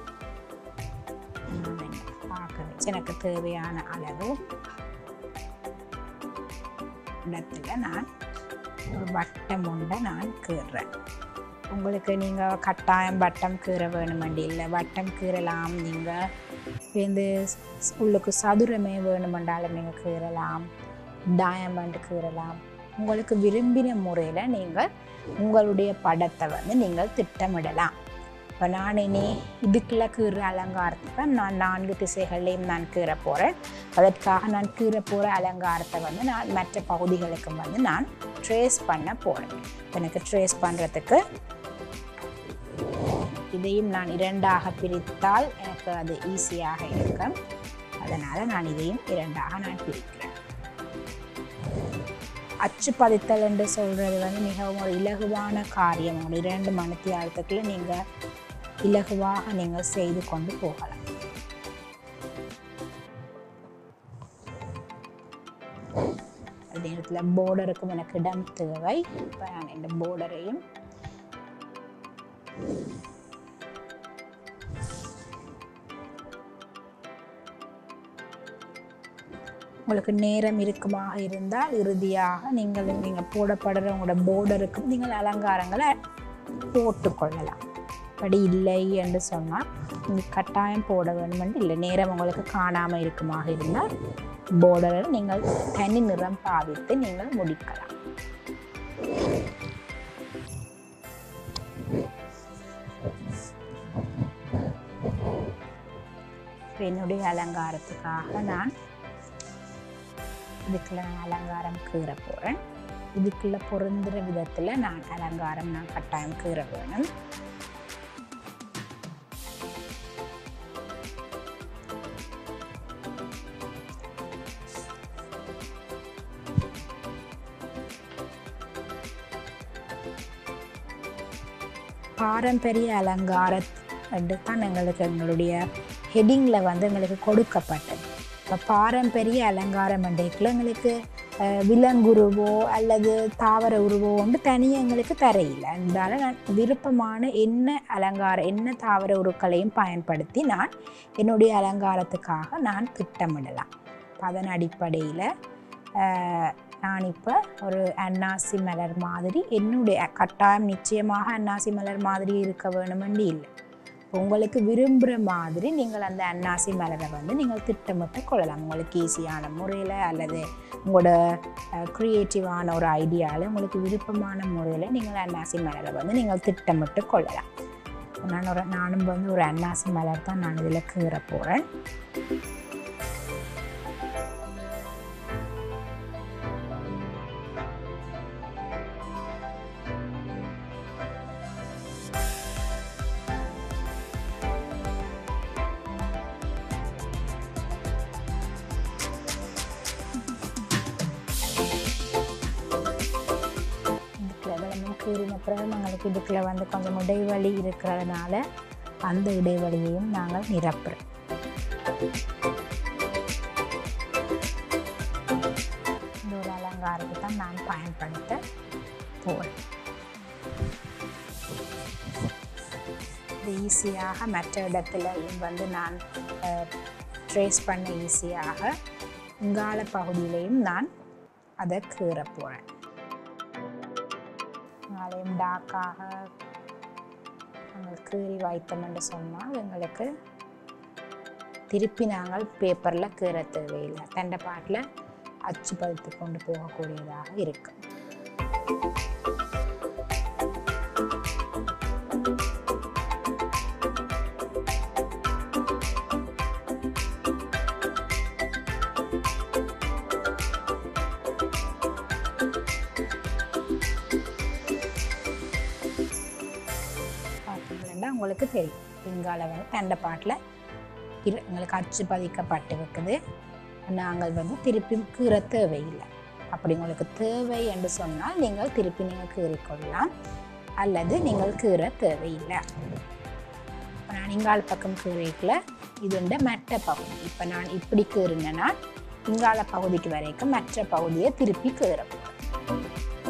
பார்க்க வச்சு எனக்கு தேவையான அளவு இடத்துல நான் ஒரு வட்டம் ஒன்றை நான் கீறுறேன் உங்களுக்கு நீங்கள் கட்டாயம் வட்டம் கீற வேணுமெண்டு இல்லை வட்டம் கீறலாம் நீங்கள் இந்த ஸ்- உள்ளுக்கு சதுரமே வேணுமென்றாலும் நீங்கள் கீறலாம் டயமண்ட் கீறலாம் உங்களுக்கு விரும்பின முறையில் நீங்கள் உங்களுடைய படத்தை வந்து நீங்கள் திட்டமிடலாம் இப்போ நான் இனி இதுக்குள்ள கீற அலங்காரத்தை தான் நான் நான்கு திசைகள்லையும் நான் கீற போகிறேன் அதற்காக நான் கீற போகிற அலங்காரத்தை வந்து நான் மற்ற பகுதிகளுக்கு வந்து நான் ட்ரேஸ் பண்ண போகிறேன் எனக்கு ட்ரேஸ் பண்ணுறதுக்கு இதையும் நான் இரண்டாக பிரித்தால் எனக்கு அது ஈஸியாக இருக்கும் அதனால் நான் இதையும் இரண்டாக நான் பிரிக்கிறேன் அச்சு பதித்தல் என்று சொல்கிறது வந்து மிகவும் ஒரு இலகுவான காரியம் ஒரு இரண்டு மணித்தியாலத்துக்குள்ள நீங்கள் இலகுவாக நீங்கள் செய்து கொண்டு போகலாம் அதே நேரத்தில் போர்டருக்கும் எனக்கு இடம் தேவை இப்போ நான் இந்த போர்டரையும் உங்களுக்கு நேரம் இருக்குமாக இருந்தால் இறுதியாக நீங்கள் நீங்கள் போடப்படுற உங்களோட போர்டருக்கும் நீங்கள் அலங்காரங்களை போட்டுக்கொள்ளலாம் அப்படி இல்லை என்று சொன்னால் நீங்கள் கட்டாயம் போட வேணுமென்று இல்லை நேரம் உங்களுக்கு காணாமல் இருக்குமாக இருந்தால் போர்டரை நீங்கள் தனி நிறம் பாவித்து நீங்கள் முடிக்கலாம் இப்ப என்னுடைய அலங்காரத்துக்காக நான் இதுக்குள்ள நான் அலங்காரம் கீற போகிறேன் இதுக்குள்ள பொருந்துற விதத்தில் நான் அலங்காரம் நான் கட்டாயம் கீற வேணும் பாரம்பரிய அலங்காரம் என்று தான் எங்களுக்கு எங்களுடைய ஹெட்டிங்கில் வந்து எங்களுக்கு கொடுக்கப்பட்டது இப்போ பாரம்பரிய அலங்காரம் என்றைக்குள்ள எங்களுக்கு அஹ், விலங்குருவோ அல்லது தாவர உருவோ வந்து தனியாக எங்களுக்கு தரையில்லை அதனால நான் விருப்பமான என்ன அலங்காரம் என்ன தாவர உருக்களையும் பயன்படுத்தி நான் என்னுடைய அலங்காரத்துக்காக நான் திட்டமிடலாம் அப்ப அதன் அடிப்படையில் நான் இப்போ ஒரு அன்னாசி மலர் மாதிரி என்னுடைய கட்டாயம் நிச்சயமாக அன்னாசி மலர் மாதிரி இருக்க வேணுமென்று இல்லை உங்களுக்கு விரும்புகிற மாதிரி நீங்கள் அந்த அன்னாசி மலரை வந்து நீங்கள் திட்டமிட்டு கொள்ளலாம் உங்களுக்கு ஈஸியான முறையில் அல்லது உங்களோட க்ரியேட்டிவான ஒரு ஐடியாவில் உங்களுக்கு விருப்பமான முறையில் நீங்கள் அன்னாசி மலரை வந்து நீங்கள் திட்டமிட்டு கொள்ளலாம் நான் ஒரு நானும் வந்து ஒரு அன்னாசி மலர் தான் நான் இதில் கீற போகிறேன் இதுக்குள்ள விளம்பரம் கீறின பிறகு எங்களுக்கு இதுக்குள்ள வந்து கொஞ்சம் இடைவெளி இருக்கிறதுனால அந்த இடைவெளியையும் நாங்கள் நிரப்புறோம் இந்த ஒரு அலங்காரத்தை தான் நான் பயன்படுத்த போகிறேன் இது ஈஸியாக மற்ற இடத்துலையும் வந்து நான் ட்ரேஸ் பண்ண ஈஸியாக இங்கால பகுதியிலையும் நான் அதை கீற போகிறேன் அதையும் டாக்காக நாங்கள் கீறி வைத்தோம் என்று சொன்னால் எங்களுக்கு திருப்பி நாங்கள் பேப்பரில் கீற தேவையில்லை தண்டை பாட்டில் அச்சு பதித்து கொண்டு போகக்கூடியதாக இருக்கு பார்த்தீங்கன்னா உங்களுக்கு தெரியும் இங்கால வந்து தண்டை பாட்டில் இரு எங்களுக்கு அச்சு பதிக்கப்பட்டு இருக்குது நாங்கள் வந்து திருப்பி கீற தேவையில்லை அப்படி உங்களுக்கு தேவை என்று சொன்னால் நீங்கள் திருப்பி நீங்கள் கீறிக்கொள்ளலாம் அல்லது நீங்கள் கீற தேவையில்லை நான் இங்கால பக்கம் கீரைக்கில் இதுண்ட மற்ற பகுதி இப்போ நான் இப்படி கீறினேன்னா இங்கால பகுதிக்கு வரைக்கும் மற்ற பகுதியை திருப்பி கீற போகிறேன்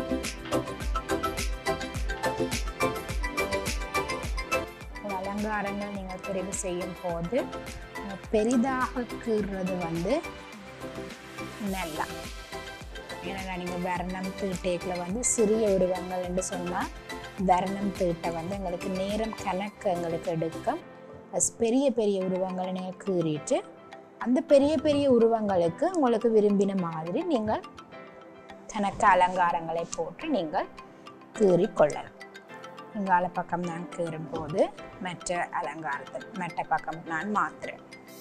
உங்கள் அலங்காரங்கள் நீங்கள் தெரிவு செய்யும் போது அஹ், பெரிதாக கீறுறது வந்து நல்லா ஏன்னா நீங்கள் வர்ணம் தீட்டேக்கில் வந்து சிறிய உருவங்கள் என்று சொன்னால் வர்ணம் தீட்ட வந்து எங்களுக்கு நேரம் கணக்கு எங்களுக்கு எடுக்கும் ப்ளஸ் பெரிய பெரிய உருவங்களை நீங்கள் கீறிட்டு அந்த பெரிய பெரிய உருவங்களுக்கு உங்களுக்கு விரும்பின மாதிரி நீங்கள் கணக்கு அலங்காரங்களை போட்டு நீங்கள் கீறி கொள்ளலாம் இங்கால பக்கம் நான் கீறும் போது மற்ற அலங்காரத்தை மற்ற பக்கம் நான் மாத்துறேன்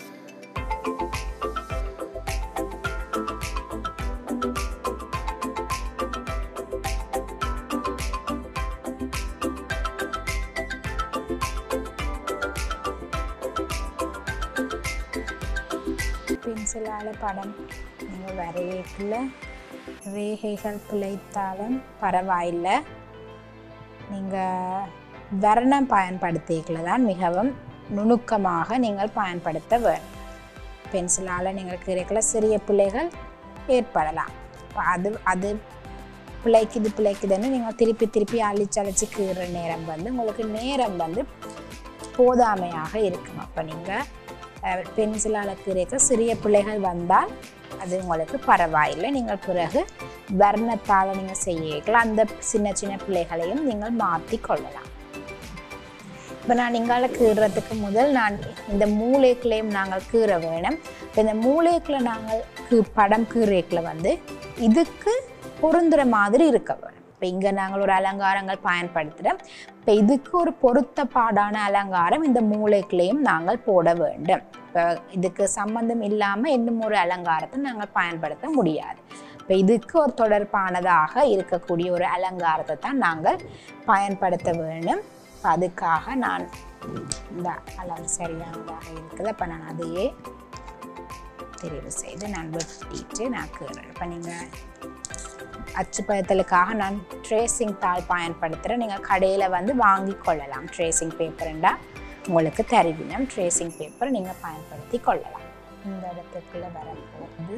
பென்சிலால் படம் நீங்கள் வரையக்குள்ள ரேகைகள் பிழைத்தாலும் பரவாயில்லை நீங்கள் வர்ணம் பயன்படுத்திக்கல தான் மிகவும் நுணுக்கமாக நீங்கள் பயன்படுத்த வேண்டும் பென்சிலால் நீங்கள் கிடைக்கல சிறிய பிள்ளைகள் ஏற்படலாம் அப்ப அது அது பிழைக்குது பிழைக்குதுன்னு நீங்கள் திருப்பி திருப்பி அழிச்சு அழிச்சு கீறுற நேரம் வந்து உங்களுக்கு நேரம் வந்து போதாமையாக இருக்கும் அப்போ நீங்கள் பென்சிலால் கீரைக்க சிறிய பிள்ளைகள் வந்தால் அது உங்களுக்கு பரவாயில்லை நீங்கள் பிறகு வர்ணத்தால் நீங்கள் செய்யலாம் அந்த சின்ன சின்ன பிள்ளைகளையும் நீங்கள் மாற்றி கொள்ளலாம் இப்போ நான் இங்கால கீறுறதுக்கு முதல் நான் இந்த மூளைக்குள்ளேயும் நாங்கள் கீற வேணும் இப்போ இந்த மூளைக்குள்ள நாங்கள் கீ படம் கீறேக்கில் வந்து இதுக்கு பொருந்துற மாதிரி இருக்க வேணும் இப்போ இங்கே நாங்கள் ஒரு அலங்காரங்கள் பயன்படுத்துகிறோம் இப்போ இதுக்கு ஒரு பொருத்தப்பாடான அலங்காரம் இந்த மூளைக்குள்ளேயும் நாங்கள் போட வேண்டும் இப்போ இதுக்கு சம்பந்தம் இல்லாமல் இன்னும் ஒரு அலங்காரத்தை நாங்கள் பயன்படுத்த முடியாது இப்போ இதுக்கு ஒரு தொடர்பானதாக இருக்கக்கூடிய ஒரு அலங்காரத்தை தான் நாங்கள் பயன்படுத்த வேண்டும் இப்ப அதுக்காக நான் இந்த அளவு சரியானதாக இருக்குது அப்போ நான் அதையே தெரிவு செய்து நான் வெட்டிட்டு நான் கீறேன் இப்போ நீங்கள் அச்சுப்பதத்தலுக்காக நான் ட்ரேசிங் தாள் பயன்படுத்துகிறேன் நீங்கள் கடையில் வந்து வாங்கி கொள்ளலாம் ட்ரேசிங் பேப்பர்ண்டா உங்களுக்கு தருவினம் ட்ரேசிங் பேப்பர் நீங்கள் பயன்படுத்தி கொள்ளலாம் இந்த இடத்துக்குள்ளே வரப்போகுது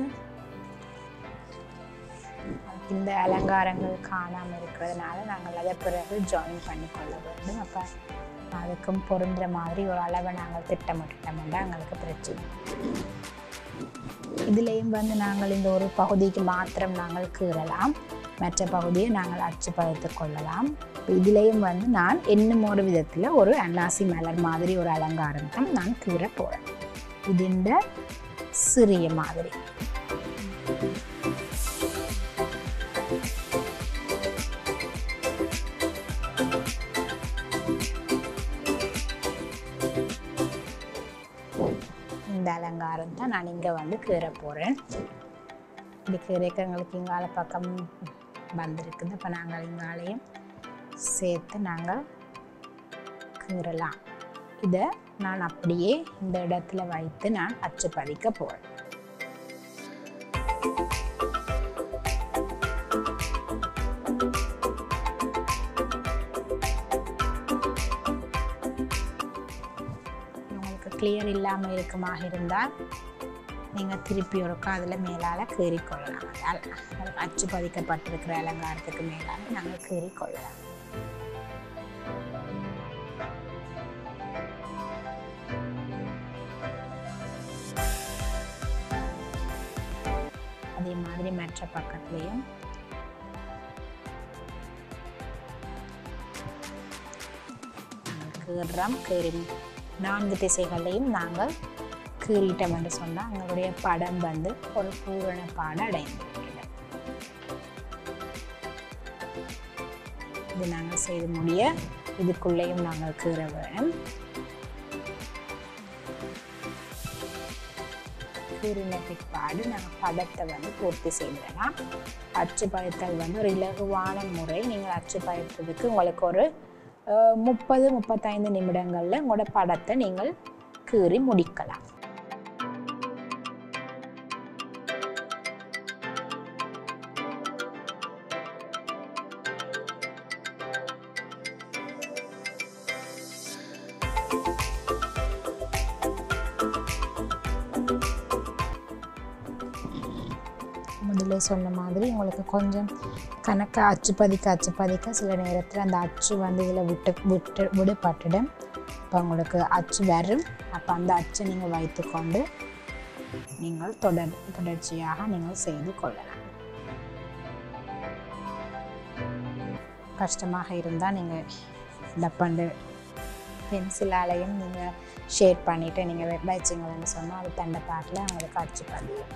இந்த அலங்காரங்கள் காணாமல் இருக்கிறதுனால நாங்கள் அதை பிறகு ஜாயின் பண்ணி கொள்ள வேண்டும் அப்போ அதுக்கும் பொருந்துற மாதிரி ஒரு அளவை நாங்கள் திட்டமிட்டோம்னா எங்களுக்கு பிரச்சனை இதுலேயும் வந்து நாங்கள் இந்த ஒரு பகுதிக்கு மாத்திரம் நாங்கள் கீறலாம் மற்ற பகுதியை நாங்கள் அச்சு பதைத்து கொள்ளலாம் இதுலேயும் வந்து நான் இன்னும் ஒரு விதத்தில் ஒரு அன்னாசி மலர் மாதிரி ஒரு அலங்காரம் தான் நான் கீற போகிறேன் இது இந்த சிறிய மாதிரி இந்த அலங்காரம் தான் நான் இங்கே வந்து கீற போகிறேன் இப்படி கீரைக்கு எங்களுக்கு இங்கால பக்கம் வந்திருக்குது இப்போ நாங்கள் இங்காலையும் சேர்த்து நாங்கள் கீறலாம் இதை நான் அப்படியே இந்த இடத்துல வைத்து நான் அச்சு பதிக்க போகிறேன் உங்களுக்கு கிளியர் இல்லாமல் இருக்குமாக இருந்தால் நீங்கள் திருப்பி ஒருக்கா அதில் மேலால் கீறிக்கொள்ளலாம் அதால் அது அச்சு பதிக்கப்பட்டிருக்கிற அலங்காரத்துக்கு மேலால் நாங்கள் கீறிக்கொள்ளலாம் அதே மாதிரி மற்ற பக்கத்துலேயும் நாங்கள் கீறுறோம் கீறி நான்கு திசைகளையும் நாங்கள் கீறிட்டோம் என்று சொன்னால் எங்களுடைய படம் வந்து ஒரு பூரண பாட அடைந்திருக்கிறது இது நாங்கள் செய்து முடிய இதுக்குள்ளேயும் நாங்கள் கீற வேணும் கீறின பிற்பாடு நாங்கள் படத்தை வந்து பூர்த்தி செய்திடலாம் அச்சு பயத்தல் வந்து ஒரு இலகுவான முறை நீங்கள் அச்சு பயத்ததுக்கு உங்களுக்கு ஒரு அஹ், முப்பது முப்பத்தைந்து நிமிடங்களில் உங்களோட படத்தை நீங்கள் கீறி முடிக்கலாம் முதல்ல சொன்ன மாதிரி உங்களுக்கு கொஞ்சம் கணக்க அச்சு பதிக்க அச்சு பதிக்க சில நேரத்தில் அந்த அச்சு வந்து இதில் விட்டு விட்டு விடுபட்டுடும் இப்போ உங்களுக்கு அச்சு வரும் அப்போ அந்த அச்சை நீங்கள் வைத்துக்கொண்டு நீங்கள் தொடர் தொடர்ச்சியாக நீங்கள் செய்து கொள்ளலாம் கஷ்டமாக இருந்தால் நீங்கள் டப்பண்டு பென்சிலாலையும் நீங்கள் ஷேட் பண்ணிவிட்டு நீங்கள் வச்சிங்கன்னு சொன்னால் அது தண்டை பாட்டில் உங்களுக்கு அச்சு பதியும்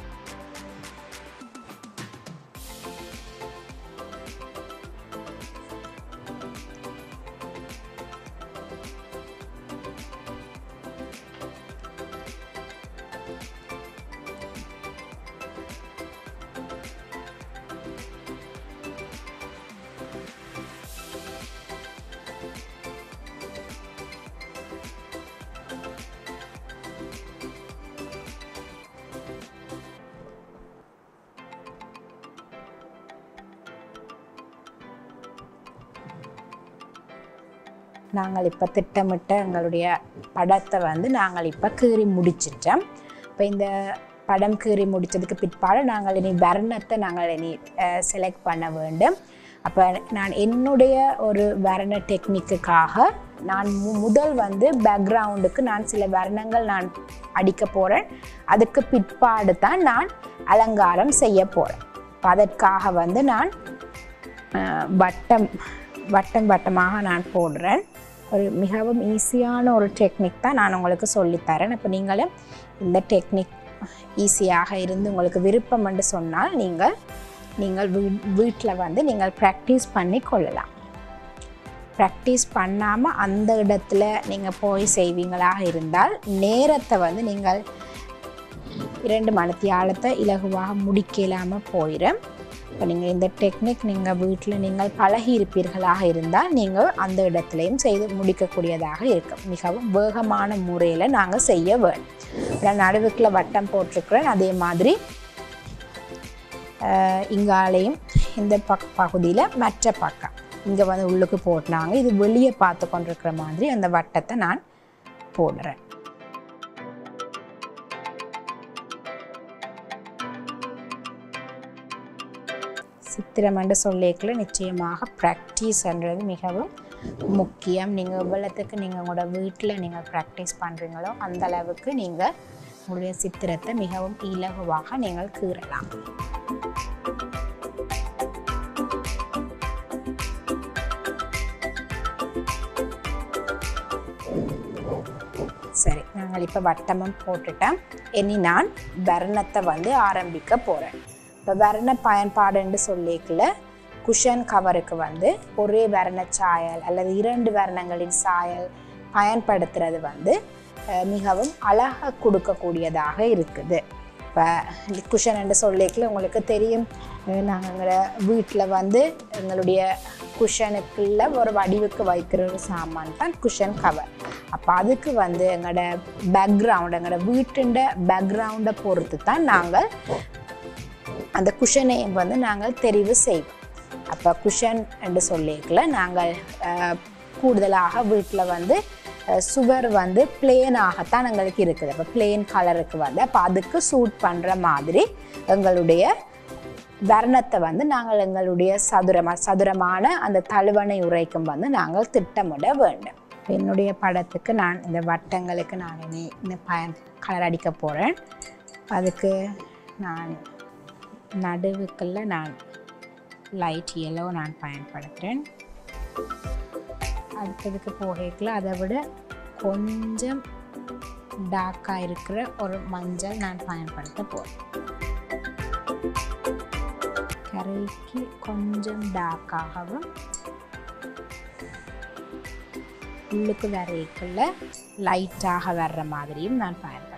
நாங்கள் இப்போ திட்டமிட்ட எங்களுடைய படத்தை வந்து நாங்கள் இப்போ கீறி முடிச்சிட்டோம் இப்போ இந்த படம் கீறி முடித்ததுக்கு பிற்பாடு நாங்கள் இனி வர்ணத்தை நாங்கள் இனி செலக்ட் பண்ண வேண்டும் அப்போ நான் என்னுடைய ஒரு வர்ண டெக்னிக்குக்காக நான் மு முதல் வந்து பேக்ரவுண்டுக்கு நான் சில வர்ணங்கள் நான் அடிக்க போகிறேன் அதுக்கு பிற்பாடு தான் நான் அலங்காரம் செய்ய போகிறேன் அதற்காக வந்து நான் அஹ், வட்டம் வட்டம் வட்டமாக நான் போடுறேன் ஒரு மிகவும் ஈஸியான ஒரு டெக்னிக் தான் நான் உங்களுக்கு சொல்லித்தரேன் இப்போ நீங்களும் இந்த டெக்னிக் ஈஸியாக இருந்து உங்களுக்கு விருப்பம் என்று சொன்னால் நீங்கள் நீங்கள் வீ வீட்டில் வந்து நீங்கள் ப்ராக்டிஸ் பண்ணி கொள்ளலாம் ப்ராக்டிஸ் பண்ணாமல் அந்த இடத்துல நீங்கள் போய் செய்வீங்களாக இருந்தால் நேரத்தை வந்து நீங்கள் இரண்டு மணித்தியாலத்தை இலகுவாக முடிக்கலாமல் போயிடும் இப்போ நீங்கள் இந்த டெக்னிக் நீங்கள் வீட்டில் நீங்கள் பழகி இருப்பீர்களாக இருந்தால் நீங்கள் அந்த இடத்துலையும் செய்து முடிக்கக்கூடியதாக இருக்கும் மிகவும் வேகமான முறையில் நாங்கள் செய்ய வேண்டும் நான் நடுவுக்குள்ள வட்டம் போட்டிருக்கிறேன் அதே மாதிரி அஹ், இங்காலையும் இந்த பக் பகுதியில் மற்ற பக்கம் இங்கே வந்து உள்ளுக்கு போட்டினாங்க இது வெளியே பார்த்து கொண்டிருக்கிற மாதிரி அந்த வட்டத்தை நான் போடுறேன் சித்திரம் என்று சொல்லிக்கல நிச்சயமாக ப்ராக்டிஸ்ன்றது மிகவும் முக்கியம் நீங்கள் எவ்வளோத்துக்கு நீங்கள் உங்களோட வீட்டில் நீங்கள் ப்ராக்டிஸ் பண்ணுறீங்களோ அந்த அளவுக்கு நீங்கள் உங்களுடைய சித்திரத்தை மிகவும் இலகுவாக நீங்கள் கீறலாம் சரி நாங்கள் இப்போ வட்டமும் போட்டுட்டேன் இனி நான் வர்ணத்தை வந்து ஆரம்பிக்க போகிறேன் இப்போ வர்ண பயன்பாடுன்னு சொல்லிக்கல குஷன் கவருக்கு வந்து ஒரே வர்ண சாயல் அல்லது இரண்டு வர்ணங்களின் சாயல் பயன்படுத்துறது வந்து அஹ், மிகவும் அழகாக கொடுக்கக்கூடியதாக இருக்குது இப்போ குஷன் என்று சொல்லிக்கல உங்களுக்கு தெரியும் நாங்கள் எங்களோட வீட்டில் வந்து எங்களுடைய குஷனுக்குள்ள ஒரு வடிவுக்கு வைக்கிற ஒரு சாமான் தான் குஷன் கவர் அப்போ அதுக்கு வந்து எங்களோட பேக்ரவுண்ட் எங்களோட வீட்டுண்ட பேக்ரவுண்டை பொறுத்து தான் நாங்கள் அந்த குஷனை வந்து நாங்கள் தெரிவு செய்வோம் அப்போ குஷன் என்று சொல்லிக்கல நாங்கள் அஹ், கூடுதலாக வீட்டில் வந்து அஹ், சுவர் வந்து பிளேனாகத்தான் எங்களுக்கு இருக்குது அப்போ பிளேன் கலருக்கு வந்து அப்போ அதுக்கு சூட் பண்ணுற மாதிரி எங்களுடைய வர்ணத்தை வந்து நாங்கள் எங்களுடைய சதுரமா சதுரமான அந்த தழுவனை உரைக்கும் வந்து நாங்கள் திட்டமிட வேண்டும் இப்ப என்னுடைய படத்துக்கு நான் இந்த வட்டங்களுக்கு நான் இனி இந்த பயன் கலர் அடிக்க போகிறேன் அதுக்கு நான் நடுவுக்குள்ள நான் லைட் yellow நான் பயன்படுத்துகிறேன் அடுத்ததுக்கு போகைக்குள்ள அதை விட கொஞ்சம் டார்க்காக இருக்கிற ஒரு மஞ்சள் நான் பயன்படுத்த போகிறேன் கரைக்கு கொஞ்சம் டார்க்காகவும் உள்ளுக்கு வரைக்குள்ள லைட்டாக வர்ற மாதிரியும் நான் பயன்படுத்துகிறேன்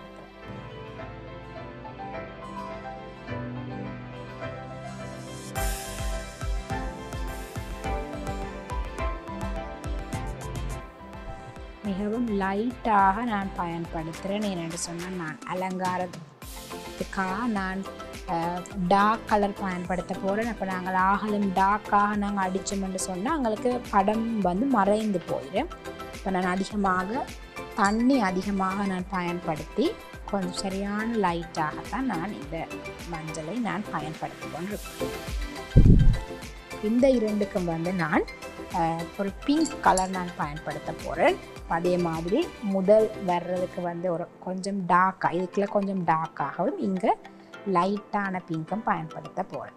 மிகவும் லைட்டாக நான் பயன்படுத்துகிறேன் ஏனென்று சொன்னால் நான் அலங்காரத்துக்காக நான் டார்க் கலர் பயன்படுத்த போகிறேன் அப்போ நாங்கள் ஆகலும் டார்க்காக நாங்கள் அடித்தோம்னு சொன்னால் எங்களுக்கு படம் வந்து மறைந்து போயிடும் இப்போ நான் அதிகமாக தண்ணி அதிகமாக நான் பயன்படுத்தி கொஞ்சம் சரியான லைட்டாகத்தான் நான் இந்த மஞ்சளை நான் பயன்படுத்தி கொண்டிருக்கேன் இந்த இரண்டுக்கும் வந்து நான் அஹ், ஒரு பிங்க் கலர் நான் பயன்படுத்த போகிறேன் அதே மாதிரி முதல் வர்றதுக்கு வந்து ஒரு கொஞ்சம் டார்க்காக இதுக்குள்ள கொஞ்சம் டார்க்காகவும் இங்கே லைட்டான பிங்க்கும் பயன்படுத்த போகிறேன்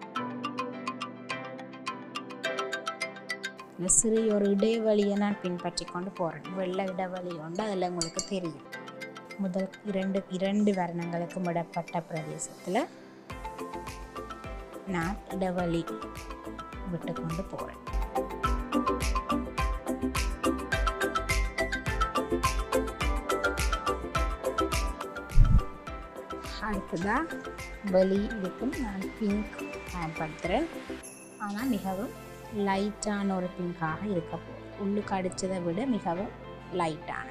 இந்த சிறிய ஒரு இடைவெளியை நான் பின்பற்றி கொண்டு போகிறேன் வெள்ளை இடைவெளி உண்டு அதில் உங்களுக்கு தெரியும் முதல் இரண்டு இரண்டு வர்ணங்களுக்கும் இடப்பட்ட பிரதேசத்தில் நான் இடைவெளி விட்டு கொண்டு போகிறேன் அடுத்ததாக வெளி இதுக்கும் நான் பிங்க் பயன்படுத்துகிறேன் ஆனால் மிகவும் லைட்டான ஒரு பிங்காக இருக்க போகுது உள்ளுக்கு அடித்ததை விட மிகவும் லைட்டான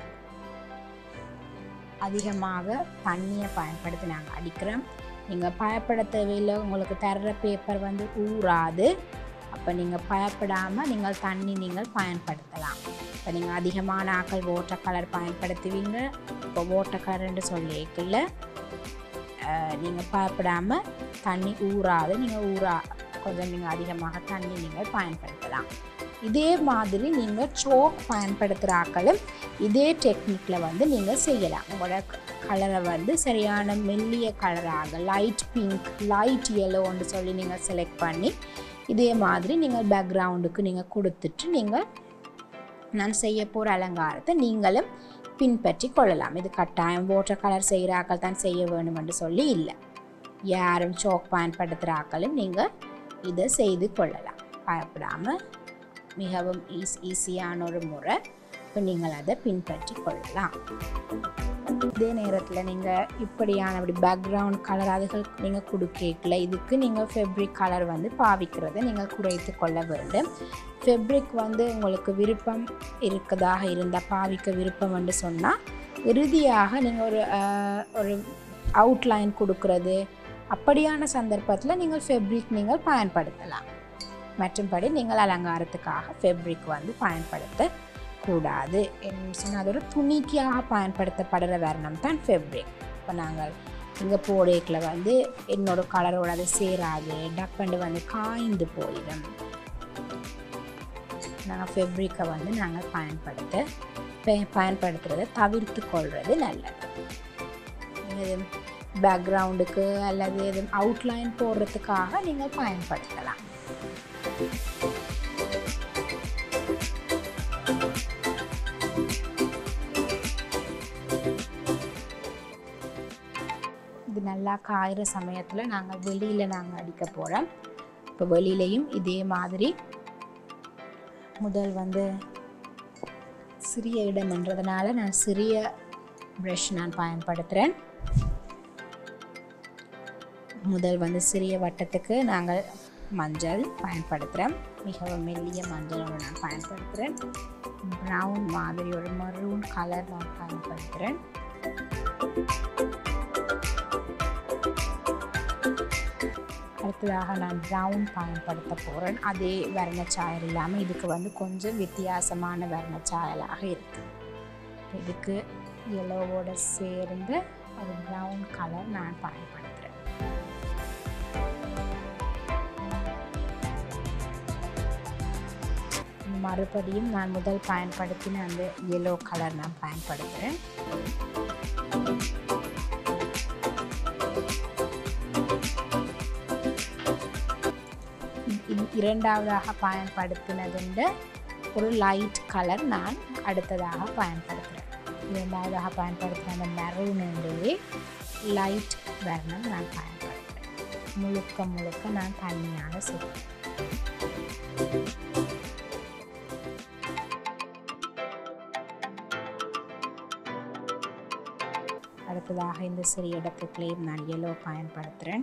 அதிகமாக தண்ணியை பயன்படுத்தி நாங்கள் அடிக்கிறோம் நீங்கள் பயப்பட தேவையில்லை உங்களுக்கு தர்ற பேப்பர் வந்து ஊறாது அப்போ நீங்கள் பயப்படாமல் நீங்கள் தண்ணி நீங்கள் பயன்படுத்தலாம் இப்போ நீங்கள் அதிகமான ஆக்கள் வாட்டர் கலர் பயன்படுத்துவீங்க இப்போ வாட்டர் கலர்ன்னு சொல்லியிருக்குல்ல நீங்கள் பயப்படாமல் தண்ணி ஊறாது நீங்கள் ஊறா கொஞ்சம் நீங்கள் அதிகமாக தண்ணி நீங்கள் பயன்படுத்தலாம் இதே மாதிரி நீங்கள் சோக் பயன்படுத்துகிற ஆக்களும் இதே டெக்னிக்கில் வந்து நீங்கள் செய்யலாம் உங்களோட கலரை வந்து சரியான மெல்லிய கலராக லைட் பிங்க் லைட் எல்லோன்னு சொல்லி நீங்கள் செலக்ட் பண்ணி இதே மாதிரி நீங்கள் பேக்ரவுண்டுக்கு நீங்கள் கொடுத்துட்டு நீங்கள் நான் செய்ய போகிற அலங்காரத்தை நீங்களும் பின்பற்றி கொள்ளலாம் இது கட்டாயம் வாட்டர் கலர் செய்கிற ஆக்கள் தான் செய்ய வேணும் என்று சொல்லி இல்லை யாரும் சோக் பயன்படுத்துகிற ஆக்களும் நீங்கள் இதை செய்து கொள்ளலாம் பயப்படாமல் மிகவும் ஈஸ் ஈஸியான ஒரு முறை இப்போ நீங்கள் அதை பின்பற்றி கொள்ளலாம் இதே நேரத்தில் நீங்கள் இப்படியான அப்படி பேக்ரவுண்ட் கலர் அதுகள் நீங்கள் கொடுக்கல இதுக்கு நீங்கள் ஃபெப்ரிக் கலர் வந்து பாவிக்கிறதை நீங்கள் குறைத்து கொள்ள வேண்டும் ஃபெப்ரிக் வந்து உங்களுக்கு விருப்பம் இருக்கதாக இருந்தால் பாவிக்க விருப்பம் என்று சொன்னால் இறுதியாக நீங்கள் ஒரு அஹ், ஒரு அவுட்லைன் கொடுக்கறது அப்படியான சந்தர்ப்பத்தில் நீங்கள் ஃபெப்ரிக் நீங்கள் பயன்படுத்தலாம் மற்றும்படி நீங்கள் அலங்காரத்துக்காக ஃபெப்ரிக் வந்து பயன்படுத்த கூடாது என்ன சொன்னால் அது ஒரு துணிக்காக பயன்படுத்தப்படுற வர்ணம் தான் ஃபெப்ரிக் இப்போ நாங்கள் இங்கே போடேக்கில் வந்து என்னோட கலரோட அது சேராது டப்பண்டு வந்து காய்ந்து போயிடும் நாங்கள் ஃபெப்ரிக்கை வந்து நாங்கள் பயன்படுத்த பய- பயன்படுத்துறதை தவிர்த்து கொள்வது நல்லது இது பேக்ரவுண்டுக்கு அல்லது எது அவுட்லைன் போடுறதுக்காக நீங்கள் பயன்படுத்தலாம் இது நல்லா காயிற சமயத்தில் நாங்கள் வெளியில் நாங்கள் அடிக்க போகிறோம் இப்போ வெளியிலையும் இதே மாதிரி முதல் வந்து சிறிய இடம்ன்றதுனால நான் சிறிய ப்ரஷ் நான் பயன்படுத்துகிறேன் முதல் வந்து சிறிய வட்டத்துக்கு நாங்கள் மஞ்சள் பயன்படுத்துகிறோம் மிகவும் மெல்லிய மஞ்சள் ஒன்று நான் பயன்படுத்துகிறேன் ப்ரௌன் மாதிரி ஒரு மரூன் கலர் நான் பயன்படுத்துகிறேன் அடுத்ததாக நான் ப்ரௌன் பயன்படுத்த போகிறேன் அதே வர்ணச்சாயல் இல்லாமல் இதுக்கு வந்து கொஞ்சம் வித்தியாசமான வர்ணச்சாயலாக இருக்கு இதுக்கு எல்லோவோட சேர்ந்து ஒரு ப்ரௌன் கலர் நான் பயன்படுத்துகிறேன் மறுபடியும் நான் முதல் பயன்படுத்தின அந்த எல்லோ கலர் நான் பயன்படுத்துகிறேன் இ- இரண்டாவதாக பயன்படுத்தினதுண்டு ஒரு லைட் கலர் நான் அடுத்ததாக பயன்படுத்துகிறேன் இரண்டாவதாக பயன்படுத்தின அந்த மெரூனுடைய லைட் வர்ணம் நான் பயன்படுத்துகிறேன் முழுக்க முழுக்க நான் தண்ணியாக செய்வேன் அடுத்ததாக இந்த சிறிய இடத்துக்குள்ளேயும் நான் எல்லோ பயன்படுத்துகிறேன்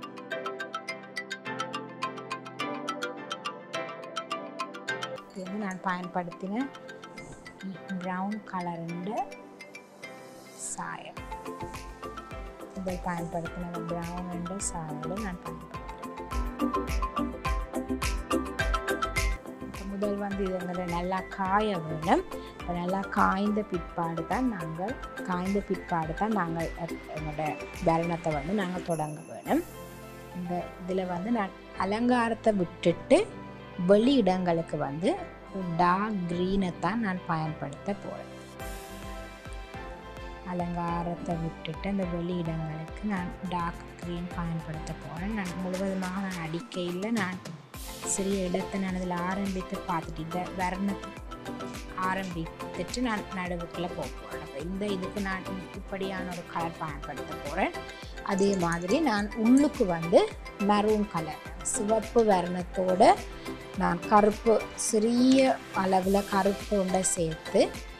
இது வந்து நான் பயன்படுத்தின ப்ரௌன் கலருண்டு சாயம் இதில் பயன்படுத்தின ப்ரௌன் என்ற சாயலும் நான் பயன்படுத்துகிறேன் இப்ப முதல் வந்து வந்து இது எங்களை நல்லா காய வேணும் இப்போ நல்லா காய்ந்த பிற்பாடு தான் நாங்கள் காய்ந்த பிற்பாடு தான் நாங்கள் எ- எங்களோட பரணத்தை வந்து நாங்கள் தொடங்க வேணும் இந்த இதில் வந்து நான் அலங்காரத்தை விட்டுட்டு வெளி இடங்களுக்கு வந்து டார்க் க்ரீனை தான் நான் பயன்படுத்த போகிறேன் அலங்காரத்தை விட்டுட்டு அந்த வெளி இடங்களுக்கு நான் டார்க் க்ரீன் பயன்படுத்த போகிறேன் நான் முழுவதுமாக நான் அடிக்கையில் நான் சிறிய இடத்தை நான் அதில் ஆரம்பித்து பார்த்துட்டு இந்த வர்ணத்தை ஆரம்பித்துட்டு நான் நடுவுக்குள்ளே போக போகிறேன் அப்போ இந்த இதுக்கு நான் இப்படியான ஒரு கலர் பயன்படுத்த போகிறேன் அதே மாதிரி நான் உள்ளுக்கு வந்து மெரூன் கலர் சிவப்பு வர்ணத்தோட நான் கருப்பு சிறிய அளவில் கருப்பு உண்டை சேர்த்து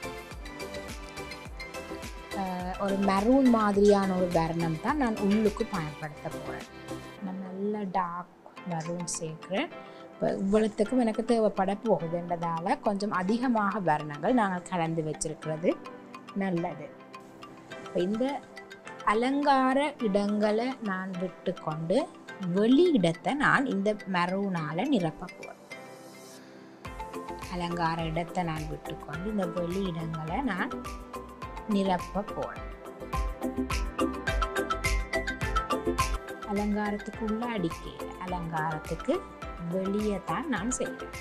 அஹ், ஒரு மெரூன் மாதிரியான ஒரு வர்ணம் தான் நான் உள்ளுக்கு பயன்படுத்த போகிறேன் நான் நல்ல டார்க் மெரூன் சேர்க்குறேன் இப்போ இவ்வளத்துக்கும் எனக்கு தேவைப்பட போகுதுன்றதால கொஞ்சம் அதிகமாக வர்ணங்கள் நாங்கள் கலந்து வச்சிருக்கிறது நல்லது இப்போ இந்த அலங்கார இடங்களை நான் விட்டுக்கொண்டு வெளி இடத்தை நான் இந்த மெரூனால் நிரப்ப போகிறேன் அலங்கார இடத்தை நான் விட்டுக்கொண்டு இந்த வெளி இடங்களை நான் நிரப்ப போகிறேன் அலங்காரத்துக்கு உள்ள அடிக்கையில் அலங்காரத்துக்கு வெளியே தான் நான் செய்கிறேன்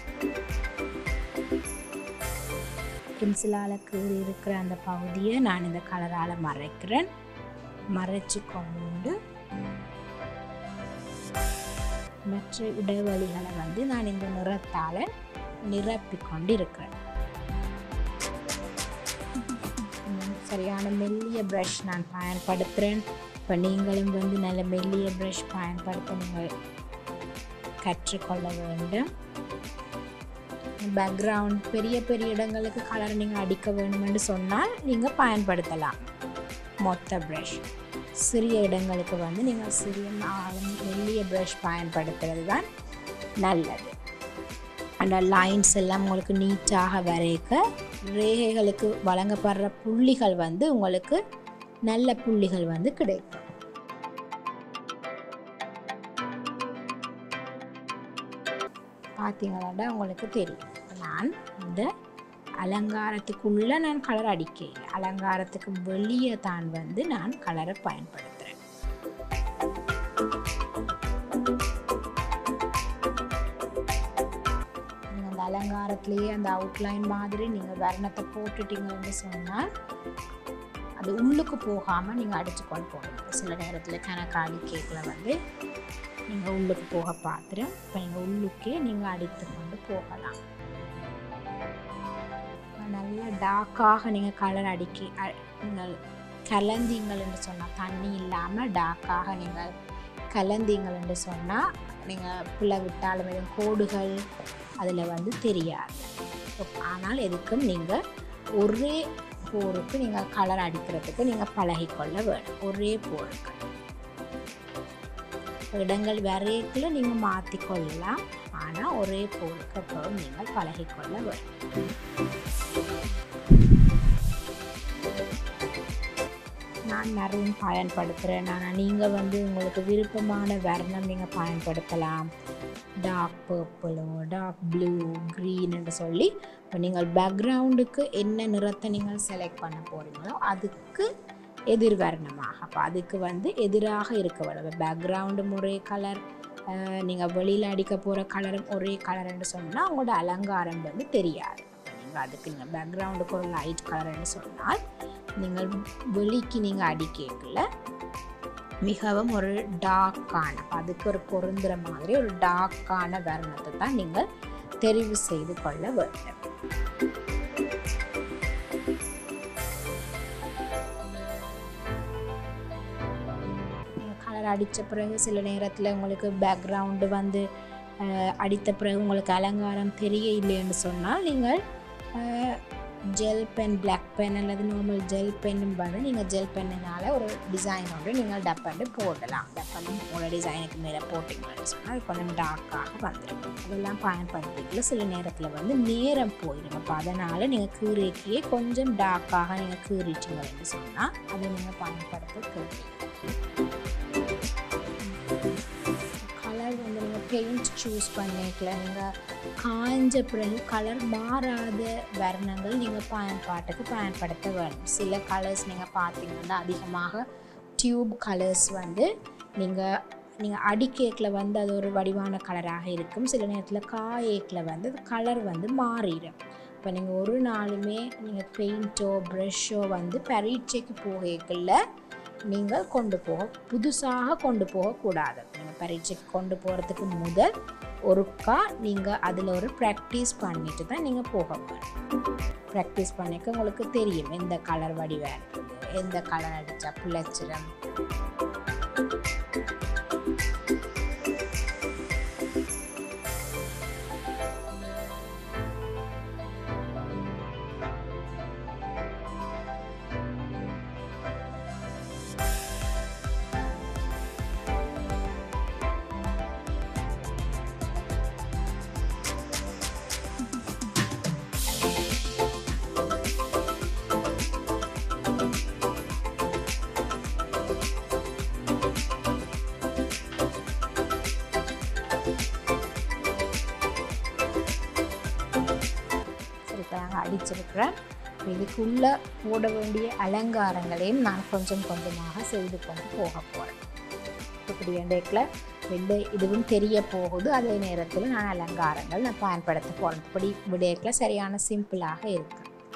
பென்சிலால் கீறி இருக்கிற அந்த பகுதியை நான் இந்த கலரால் மறைக்கிறேன் மறைச்சு கொண்டு மற்ற இடைவெளிகளை வந்து நான் இந்த நிறத்தால் நிரப்பிக் கொண்டு இருக்கிறேன் ம், சரியான மெல்லிய ப்ரஷ் நான் பயன்படுத்துகிறேன் இப்போ நீங்களும் வந்து நல்ல மெல்லிய ப்ரஷ் பயன்படுத்த நீங்கள் கற்றுக்கொள்ள வேண்டும் பேக்ரவுண்ட் பெரிய பெரிய இடங்களுக்கு கலர் நீங்கள் அடிக்க வேண்டுமென்று சொன்னால் நீங்கள் பயன்படுத்தலாம் மொத்த ப்ரஷ் சிறிய இடங்களுக்கு வந்து நீங்கள் சிறிய ஆழம் மெல்லிய ப்ரஷ் பயன்படுத்துறது தான் நல்லது அந்த லைன்ஸ் எல்லாம் உங்களுக்கு நீட்டாக வரைக்க ரேகைகளுக்கு வழங்கப்படுற புள்ளிகள் வந்து உங்களுக்கு நல்ல புள்ளிகள் வந்து கிடைக்கும் பார்த்தீங்களாண்டா உங்களுக்கு தெரியும் இப்ப நான் இந்த அலங்காரத்துக்குள்ளே நான் கலர் அடிக்கல அலங்காரத்துக்கு வெளியே தான் வந்து நான் கலரை பயன்படுத்துகிறேன் நீங்கள் அந்த அலங்காரத்திலேயே அந்த அவுட்லைன் மாதிரி நீங்கள் வர்ணத்தை போட்டுட்டீங்கன்னு சொன்னால் அது உள்ளுக்கு போகாமல் நீங்கள் அடித்து கொண்டு போகணும் சில நேரத்தில் கணக்காடி கேக்கில் வந்து நீங்கள் உள்ளுக்கு போக பார்த்துட்டு இப்போ நீங்கள் உள்ளுக்கே நீங்கள் அடித்து கொண்டு போகலாம் நல்ல டார்க்காக நீங்கள் கலர் அடிக்கி அ- நீங்கள் கலந்தீங்கள் என்று சொன்னால் தண்ணி இல்லாமல் டார்க்காக நீங்கள் கலந்தீங்கள் என்று சொன்னால் நீங்கள் பிள்ளை விட்டாலும் எதுவும் கோடுகள் அதில் வந்து தெரியாது ஆனால் எதுக்கும் நீங்கள் ஒரே போருக்கு நீங்கள் கலர் அடிக்கிறதுக்கு நீங்கள் பழகிக்கொள்ள வேணும் ஒரே போருக்கு இடங்கள் வரையக்குள்ள நீங்கள் மாற்றிக்கொள்ளலாம் ஆனால் ஒரே போருக்கு அப்புறம் நீங்கள் பழகிக்கொள்ள வேண்டும் நான் மெரூன் பயன்படுத்துகிறேன் ஆனால் நீங்கள் வந்து உங்களுக்கு விருப்பமான வர்ணம் நீங்கள் பயன்படுத்தலாம் டார்க் பர்பிளோ டார்க் ப்ளூ க்ரீன் என்று சொல்லி இப்போ நீங்கள் பேக்ரவுண்டுக்கு என்ன நிறத்தை நீங்கள் செலக்ட் பண்ண போகிறீங்களோ அதுக்கு எதிர் வர்ணமாக அப்போ அதுக்கு வந்து எதிராக இருக்க வேணும் பேக்ரவுண்டு ஒரே கலர் நீங்கள் வெளியில் அடிக்க போகிற கலரும் ஒரே கலர்னு சொன்னால் உங்களோட அலங்காரம் வந்து தெரியாது நீங்கள் அதுக்கு நீங்கள் பேக்ரவுண்டுக்கு ஒரு லைட் கலர்னு சொன்னால் நீங்கள் வெளிக்கு நீங்கள் அடிக்கல மிகவும் ஒரு டார்க்கான அதுக்கு ஒரு பொருந்துற மாதிரி ஒரு டார்க்கான வர்ணத்தை தான் நீங்கள் தெரிவு செய்து கொள்ள வேண்டும் கலர் அடித்த பிறகு சில நேரத்தில் உங்களுக்கு பேக்ரவுண்டு வந்து அஹ், அடித்த பிறகு உங்களுக்கு அலங்காரம் தெரிய இல்லைன்னு சொன்னால் நீங்கள் ஜெல் பென் பிளாக் பென் அல்லது நார்மல் ஜெல் பென்னும் வந்து நீங்கள் ஜெல் பென்னினால் ஒரு டிசைன் ஒன்று நீங்கள் டப்பண்டு போடலாம் டப்பண்டு ஒரு டிசைனுக்கு மேலே போட்டிங்கன்னு சொன்னால் அது கொஞ்சம் டார்க்காக வந்துடும் அதெல்லாம் பயன்படுத்திக்கல சில நேரத்தில் வந்து நேரம் போயிடும் அப்போ அதனால் நீங்கள் கீறிக்கையே கொஞ்சம் டார்க்காக நீங்கள் கீறிட்டீங்கன்னு சொன்னால் அதை நீங்கள் பயன்படுத்த கேட்பீங்க கலர் வந்து நீங்கள் பெயிண்ட் சூஸ் பண்ணிக்கல நீங்கள் காஞ்ச பிறகு கலர் மாறாத வர்ணங்கள் நீங்கள் பயன்பாட்டுக்கு பயன்படுத்த வேண்டும் சில கலர்ஸ் நீங்கள் பார்த்தீங்கன்னா அதிகமாக டியூப் கலர்ஸ் வந்து நீங்கள் நீங்கள் அடிக்கேக்கில் வந்து அது ஒரு வடிவான கலராக இருக்கும் சில நேரத்தில் காயேக்கில் வந்து அது கலர் வந்து மாறிடும் இப்போ நீங்கள் ஒரு நாளுமே நீங்கள் பெயிண்ட்டோ ப்ரஷ்ஷோ வந்து பரீட்சைக்கு போகக்குள்ள நீங்கள் கொண்டு போக புதுசாக கொண்டு போகக்கூடாது நீங்கள் பரீட்சைக்கு கொண்டு போகிறதுக்கு முதல் ஒருக்கா நீங்கள் அதில் ஒரு ப்ராக்டிஸ் பண்ணிட்டு தான் நீங்கள் போக போகிறோம் ப்ராக்டிஸ் பண்ணிக்க உங்களுக்கு தெரியும் எந்த கலர் வடிவாக இருக்குது எந்த கலர் அடித்தா பிள்ளைச்சிரம் சரி இப்போ நாங்கள் அடிச்சிருக்கிறேன் இப்போ இதுக்குள்ளே போட வேண்டிய அலங்காரங்களையும் நான் கொஞ்சம் கொஞ்சமாக செய்து கொண்டு போக போகிறேன் இப்படி எண்டேக்கில் ரெண்டு இதுவும் தெரிய போகுது அதே நேரத்தில் நான் அலங்காரங்கள் நான் பயன்படுத்த போகிறேன் இப்படி விடேக்கில் சரியான சிம்பிளாக இருக்கு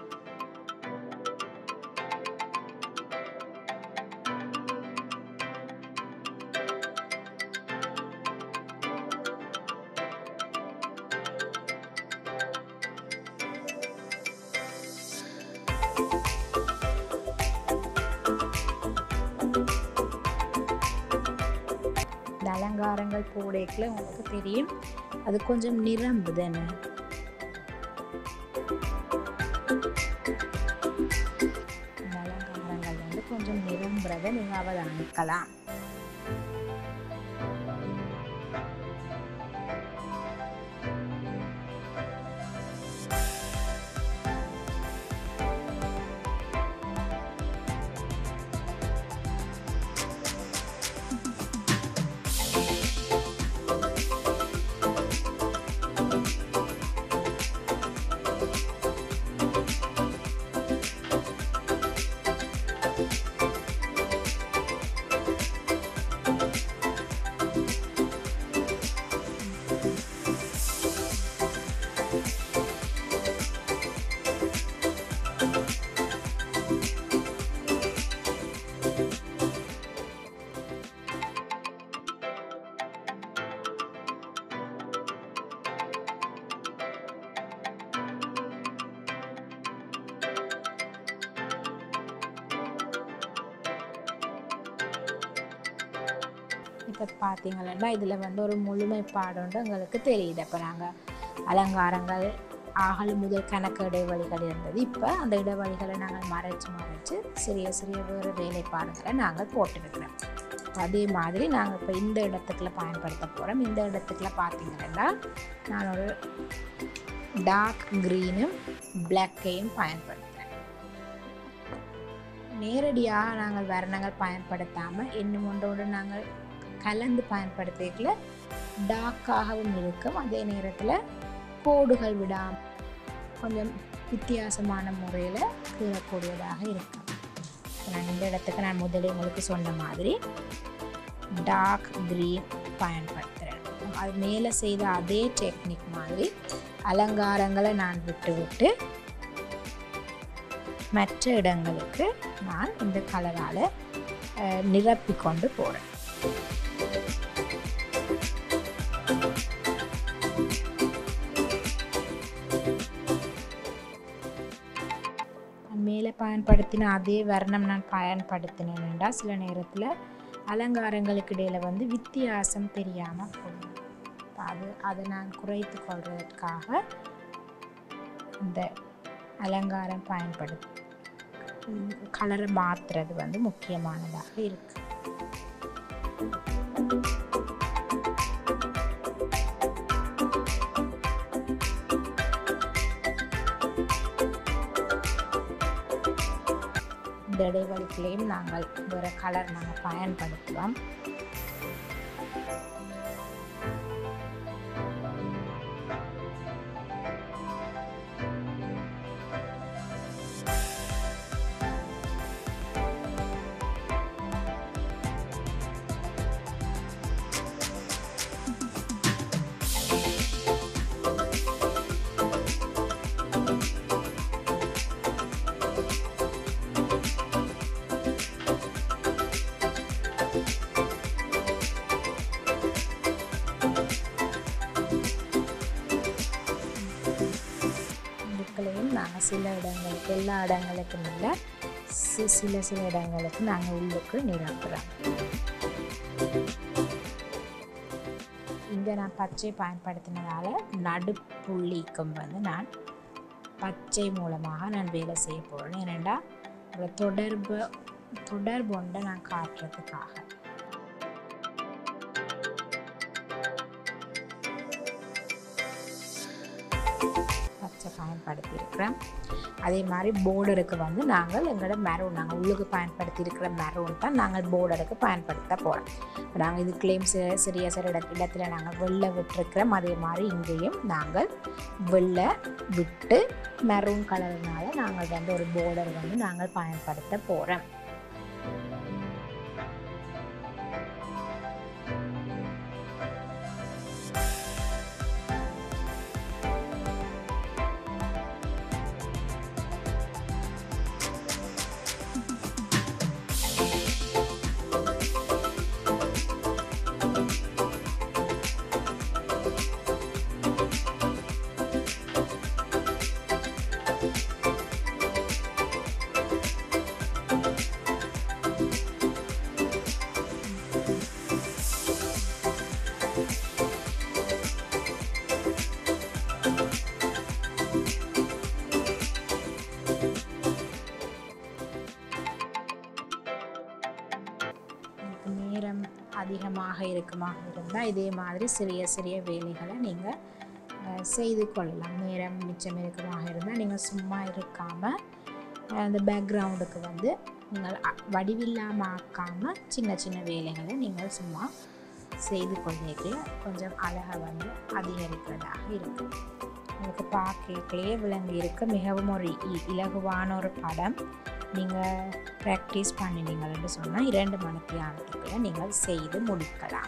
இந்த அலங்காரங்கள் போடேக்கில் உங்களுக்கு தெரியும் அது கொஞ்சம் நிரம்புதுன்னு இந்த அலங்காரங்கள் வந்து கொஞ்சம் நிரம்புறதை நீங்கள் அவதானிக்கலாம் இப்போ பார்த்தீங்கன்னா இதில் வந்து ஒரு முழுமைப்பாடுண்டு எங்களுக்கு தெரியுது இப்போ நாங்கள் அலங்காரங்கள் ஆகல் முதல் கணக்கு இடைவெளிகள் இருந்தது இப்போ அந்த இடைவெளிகளை நாங்கள் மறைச்சு மறைச்சு சிறிய சிறிய வேறு வேலைப்பாடுகளை நாங்கள் போட்டுருக்கிறோம் அதே மாதிரி நாங்கள் இப்போ இந்த இடத்துக்குள்ள பயன்படுத்த போகிறோம் இந்த இடத்துக்குள்ள பார்த்தீங்கன்னா நான் ஒரு டார்க் க்ரீனும் பிளாக்கையும் பயன்படுத்துகிறேன் நேரடியாக நாங்கள் வர்ணங்கள் பயன்படுத்தாமல் இன்னும் ஒன்றோடு நாங்கள் கலந்து பயன்படுத்திக்கல டார்க்காகவும் இருக்கும் அதே நேரத்தில் கோடுகள் விடாமல் கொஞ்சம் வித்தியாசமான முறையில் கீழக்கூடியதாக இருக்கும் நான் இந்த இடத்துக்கு நான் முதலே உங்களுக்கு சொன்ன மாதிரி டார்க் க்ரீன் பயன்படுத்துகிறேன் அது மேலே செய்த அதே டெக்னிக் மாதிரி அலங்காரங்களை நான் விட்டு விட்டு மற்ற இடங்களுக்கு நான் இந்த கலரால் நிரப்பி கொண்டு போகிறேன் மேலே பயன்படுத்தின அதே வர்ணம் நான் பயன்படுத்தினேன்டா சில நேரத்தில் அலங்காரங்களுக்கு இடையில வந்து வித்தியாசம் தெரியாமல் போகும் அது அதை நான் குறைத்து கொள்வதற்காக இந்த அலங்காரம் பயன்படுத்தி கலரை மாற்றுறது வந்து முக்கியமானதாக இருக்கு இந்த இடைவெளிகளையும் நாங்கள் வேறு கலர் நாங்கள் பயன்படுத்துவோம் சில இடங்களுக்கு எல்லா இடங்களுக்கும் இல்லை சி- சில சில இடங்களுக்கு நாங்கள் உள்ளுக்கு நிரப்புறோம் இங்கே நான் பச்சை பயன்படுத்தினதால நடுப்புள்ளிக்கும் வந்து நான் பச்சை மூலமாக நான் வேலை செய்ய போகிறேன் ஏனெண்டா ஒரு தொடர்பு தொடர்பு ஒன்றை நான் காட்டுறதுக்காக பச்சை பயன்படுத்தியிருக்கிறேன் அதே மாதிரி போர்டருக்கு வந்து நாங்கள் எங்களோட மெரூன் நாங்கள் உள்ளுக்கு பயன்படுத்தி இருக்கிற மெரூன் தான் நாங்கள் போர்டருக்கு பயன்படுத்த போகிறோம் இப்போ நாங்கள் இதுக்குள்ளேயும் சில சிறிய சில இட இடத்துல நாங்கள் வெள்ளை விட்டுருக்கிறோம் அதே மாதிரி இங்கேயும் நாங்கள் வெள்ளை விட்டு மெரூன் கலர்னால நாங்கள் வந்து ஒரு போர்டர் வந்து நாங்கள் பயன்படுத்த போகிறோம் உங்களுக்கு நேரம் அதிகமாக இருக்குமாக இருந்தால் இதே மாதிரி சிறிய சிறிய வேலைகளை நீங்கள் செய்து கொள்ளலாம் நேரம் மிச்சம் இருக்குமாக இருந்தால் நீங்கள் சும்மா இருக்காமல் அந்த பேக்ரவுண்டுக்கு வந்து நீங்கள் அ- வடிவில்லாமல் ஆக்காமல் சின்ன சின்ன வேலைகளை நீங்கள் சும்மா செய்து கொண்டேக்கு கொஞ்சம் அழகை வந்து அதிகரிக்கிறதாக இருக்கும் உங்களுக்கு பார்க்கலையே விளங்கி இருக்க மிகவும் ஒரு இ- இலகுவான ஒரு படம் நீங்கள் ப்ராக்டிஸ் பண்ணினீங்கள்னு சொன்னால் இரண்டு மணிக்கு ஆனதுக்குள்ள நீங்கள் செய்து முடிக்கலாம்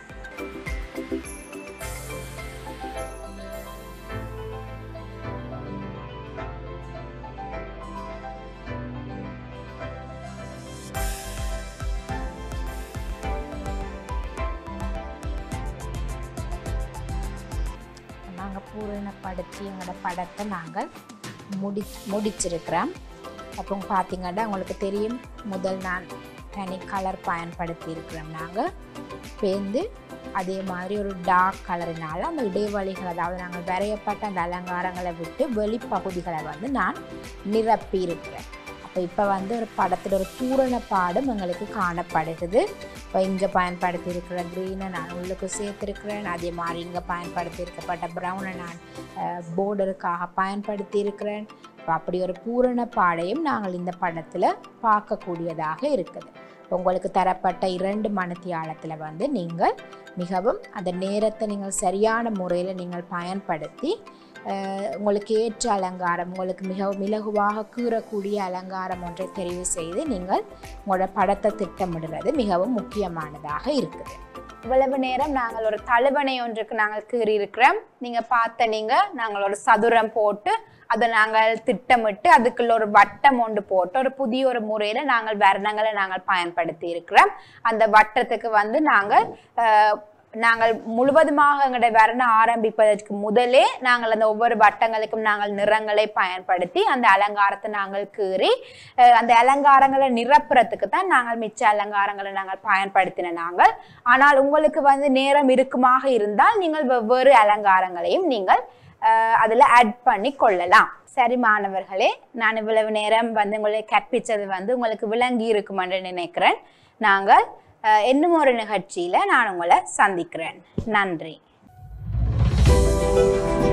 நாங்கள் பூரணப்படுத்தி எங்களோட படத்தை நாங்கள் முடி முடிச்சிருக்கிறோம் அப்புறம் பார்த்தீங்கன்னா உங்களுக்கு தெரியும் முதல் நான் தனி கலர் பயன்படுத்தி இருக்கிறோம் நாங்கள் பேர்ந்து அதே மாதிரி ஒரு டார்க் கலரினால அந்த இடைவெளிகள் அதாவது நாங்கள் வரையப்பட்ட அந்த அலங்காரங்களை விட்டு வெளிப்பகுதிகளை வந்து நான் நிரப்பி இருக்கிறேன் அப்போ இப்போ வந்து ஒரு படத்தில் ஒரு பூரண பாடம் எங்களுக்கு காணப்படுகிறது இப்போ இங்கே பயன்படுத்தி இருக்கிற க்ரீனை நான் உள்ளுக்கு சேர்த்துருக்கிறேன் அதே மாதிரி இங்கே பயன்படுத்தி இருக்கப்பட்ட ப்ரௌனை நான் போர்டருக்காக பயன்படுத்தி இருக்கிறேன் இப்போ அப்படி ஒரு பூரண பாடையும் நாங்கள் இந்த படத்தில் பார்க்கக்கூடியதாக இருக்குது உங்களுக்கு தரப்பட்ட இரண்டு மணித்தியாலத்தில் வந்து நீங்கள் மிகவும் அந்த நேரத்தை நீங்கள் சரியான முறையில் நீங்கள் பயன்படுத்தி அஹ், உங்களுக்கு ஏற்ற அலங்காரம் உங்களுக்கு மிகவும் இலகுவாக கீறக்கூடிய அலங்காரம் ஒன்றை தெரிவு செய்து நீங்கள் உங்களோட படத்தை திட்டமிடுறது மிகவும் முக்கியமானதாக இருக்குது இவ்வளவு நேரம் நாங்கள் ஒரு தழுவணை ஒன்றுக்கு நாங்கள் கீறி இருக்கிறோம் நீங்க பார்த்த நீங்க நாங்கள் ஒரு சதுரம் போட்டு அதை நாங்கள் திட்டமிட்டு அதுக்குள்ள ஒரு வட்டம் ஒன்று போட்டு ஒரு புதிய ஒரு முறையில நாங்கள் வர்ணங்களை நாங்கள் பயன்படுத்தி இருக்கிறோம் அந்த வட்டத்துக்கு வந்து நாங்கள் அஹ், நாங்கள் முழுவதுமாக எங்களுடைய வர்ணம் ஆரம்பிப்பதற்கு முதலே நாங்கள் அந்த ஒவ்வொரு வட்டங்களுக்கும் நாங்கள் நிறங்களை பயன்படுத்தி அந்த அலங்காரத்தை நாங்கள் கீறி அஹ், அந்த அலங்காரங்களை நிரப்புறதுக்கு தான் நாங்கள் மிச்ச அலங்காரங்களை நாங்கள் பயன்படுத்தின நாங்கள் ஆனால் உங்களுக்கு வந்து நேரம் இருக்குமாக இருந்தால் நீங்கள் வெவ்வேறு அலங்காரங்களையும் நீங்கள் அஹ், அதுல ஆட் பண்ணி கொள்ளலாம் சரி மாணவர்களே நான் இவ்வளவு நேரம் வந்து உங்களை கற்பித்தது வந்து உங்களுக்கு விளங்கி இருக்கும் என்று நினைக்கிறேன் நாங்கள் அஹ், இன்னும் ஒரு நிகழ்ச்சியில நான் உங்களை சந்திக்கிறேன் நன்றி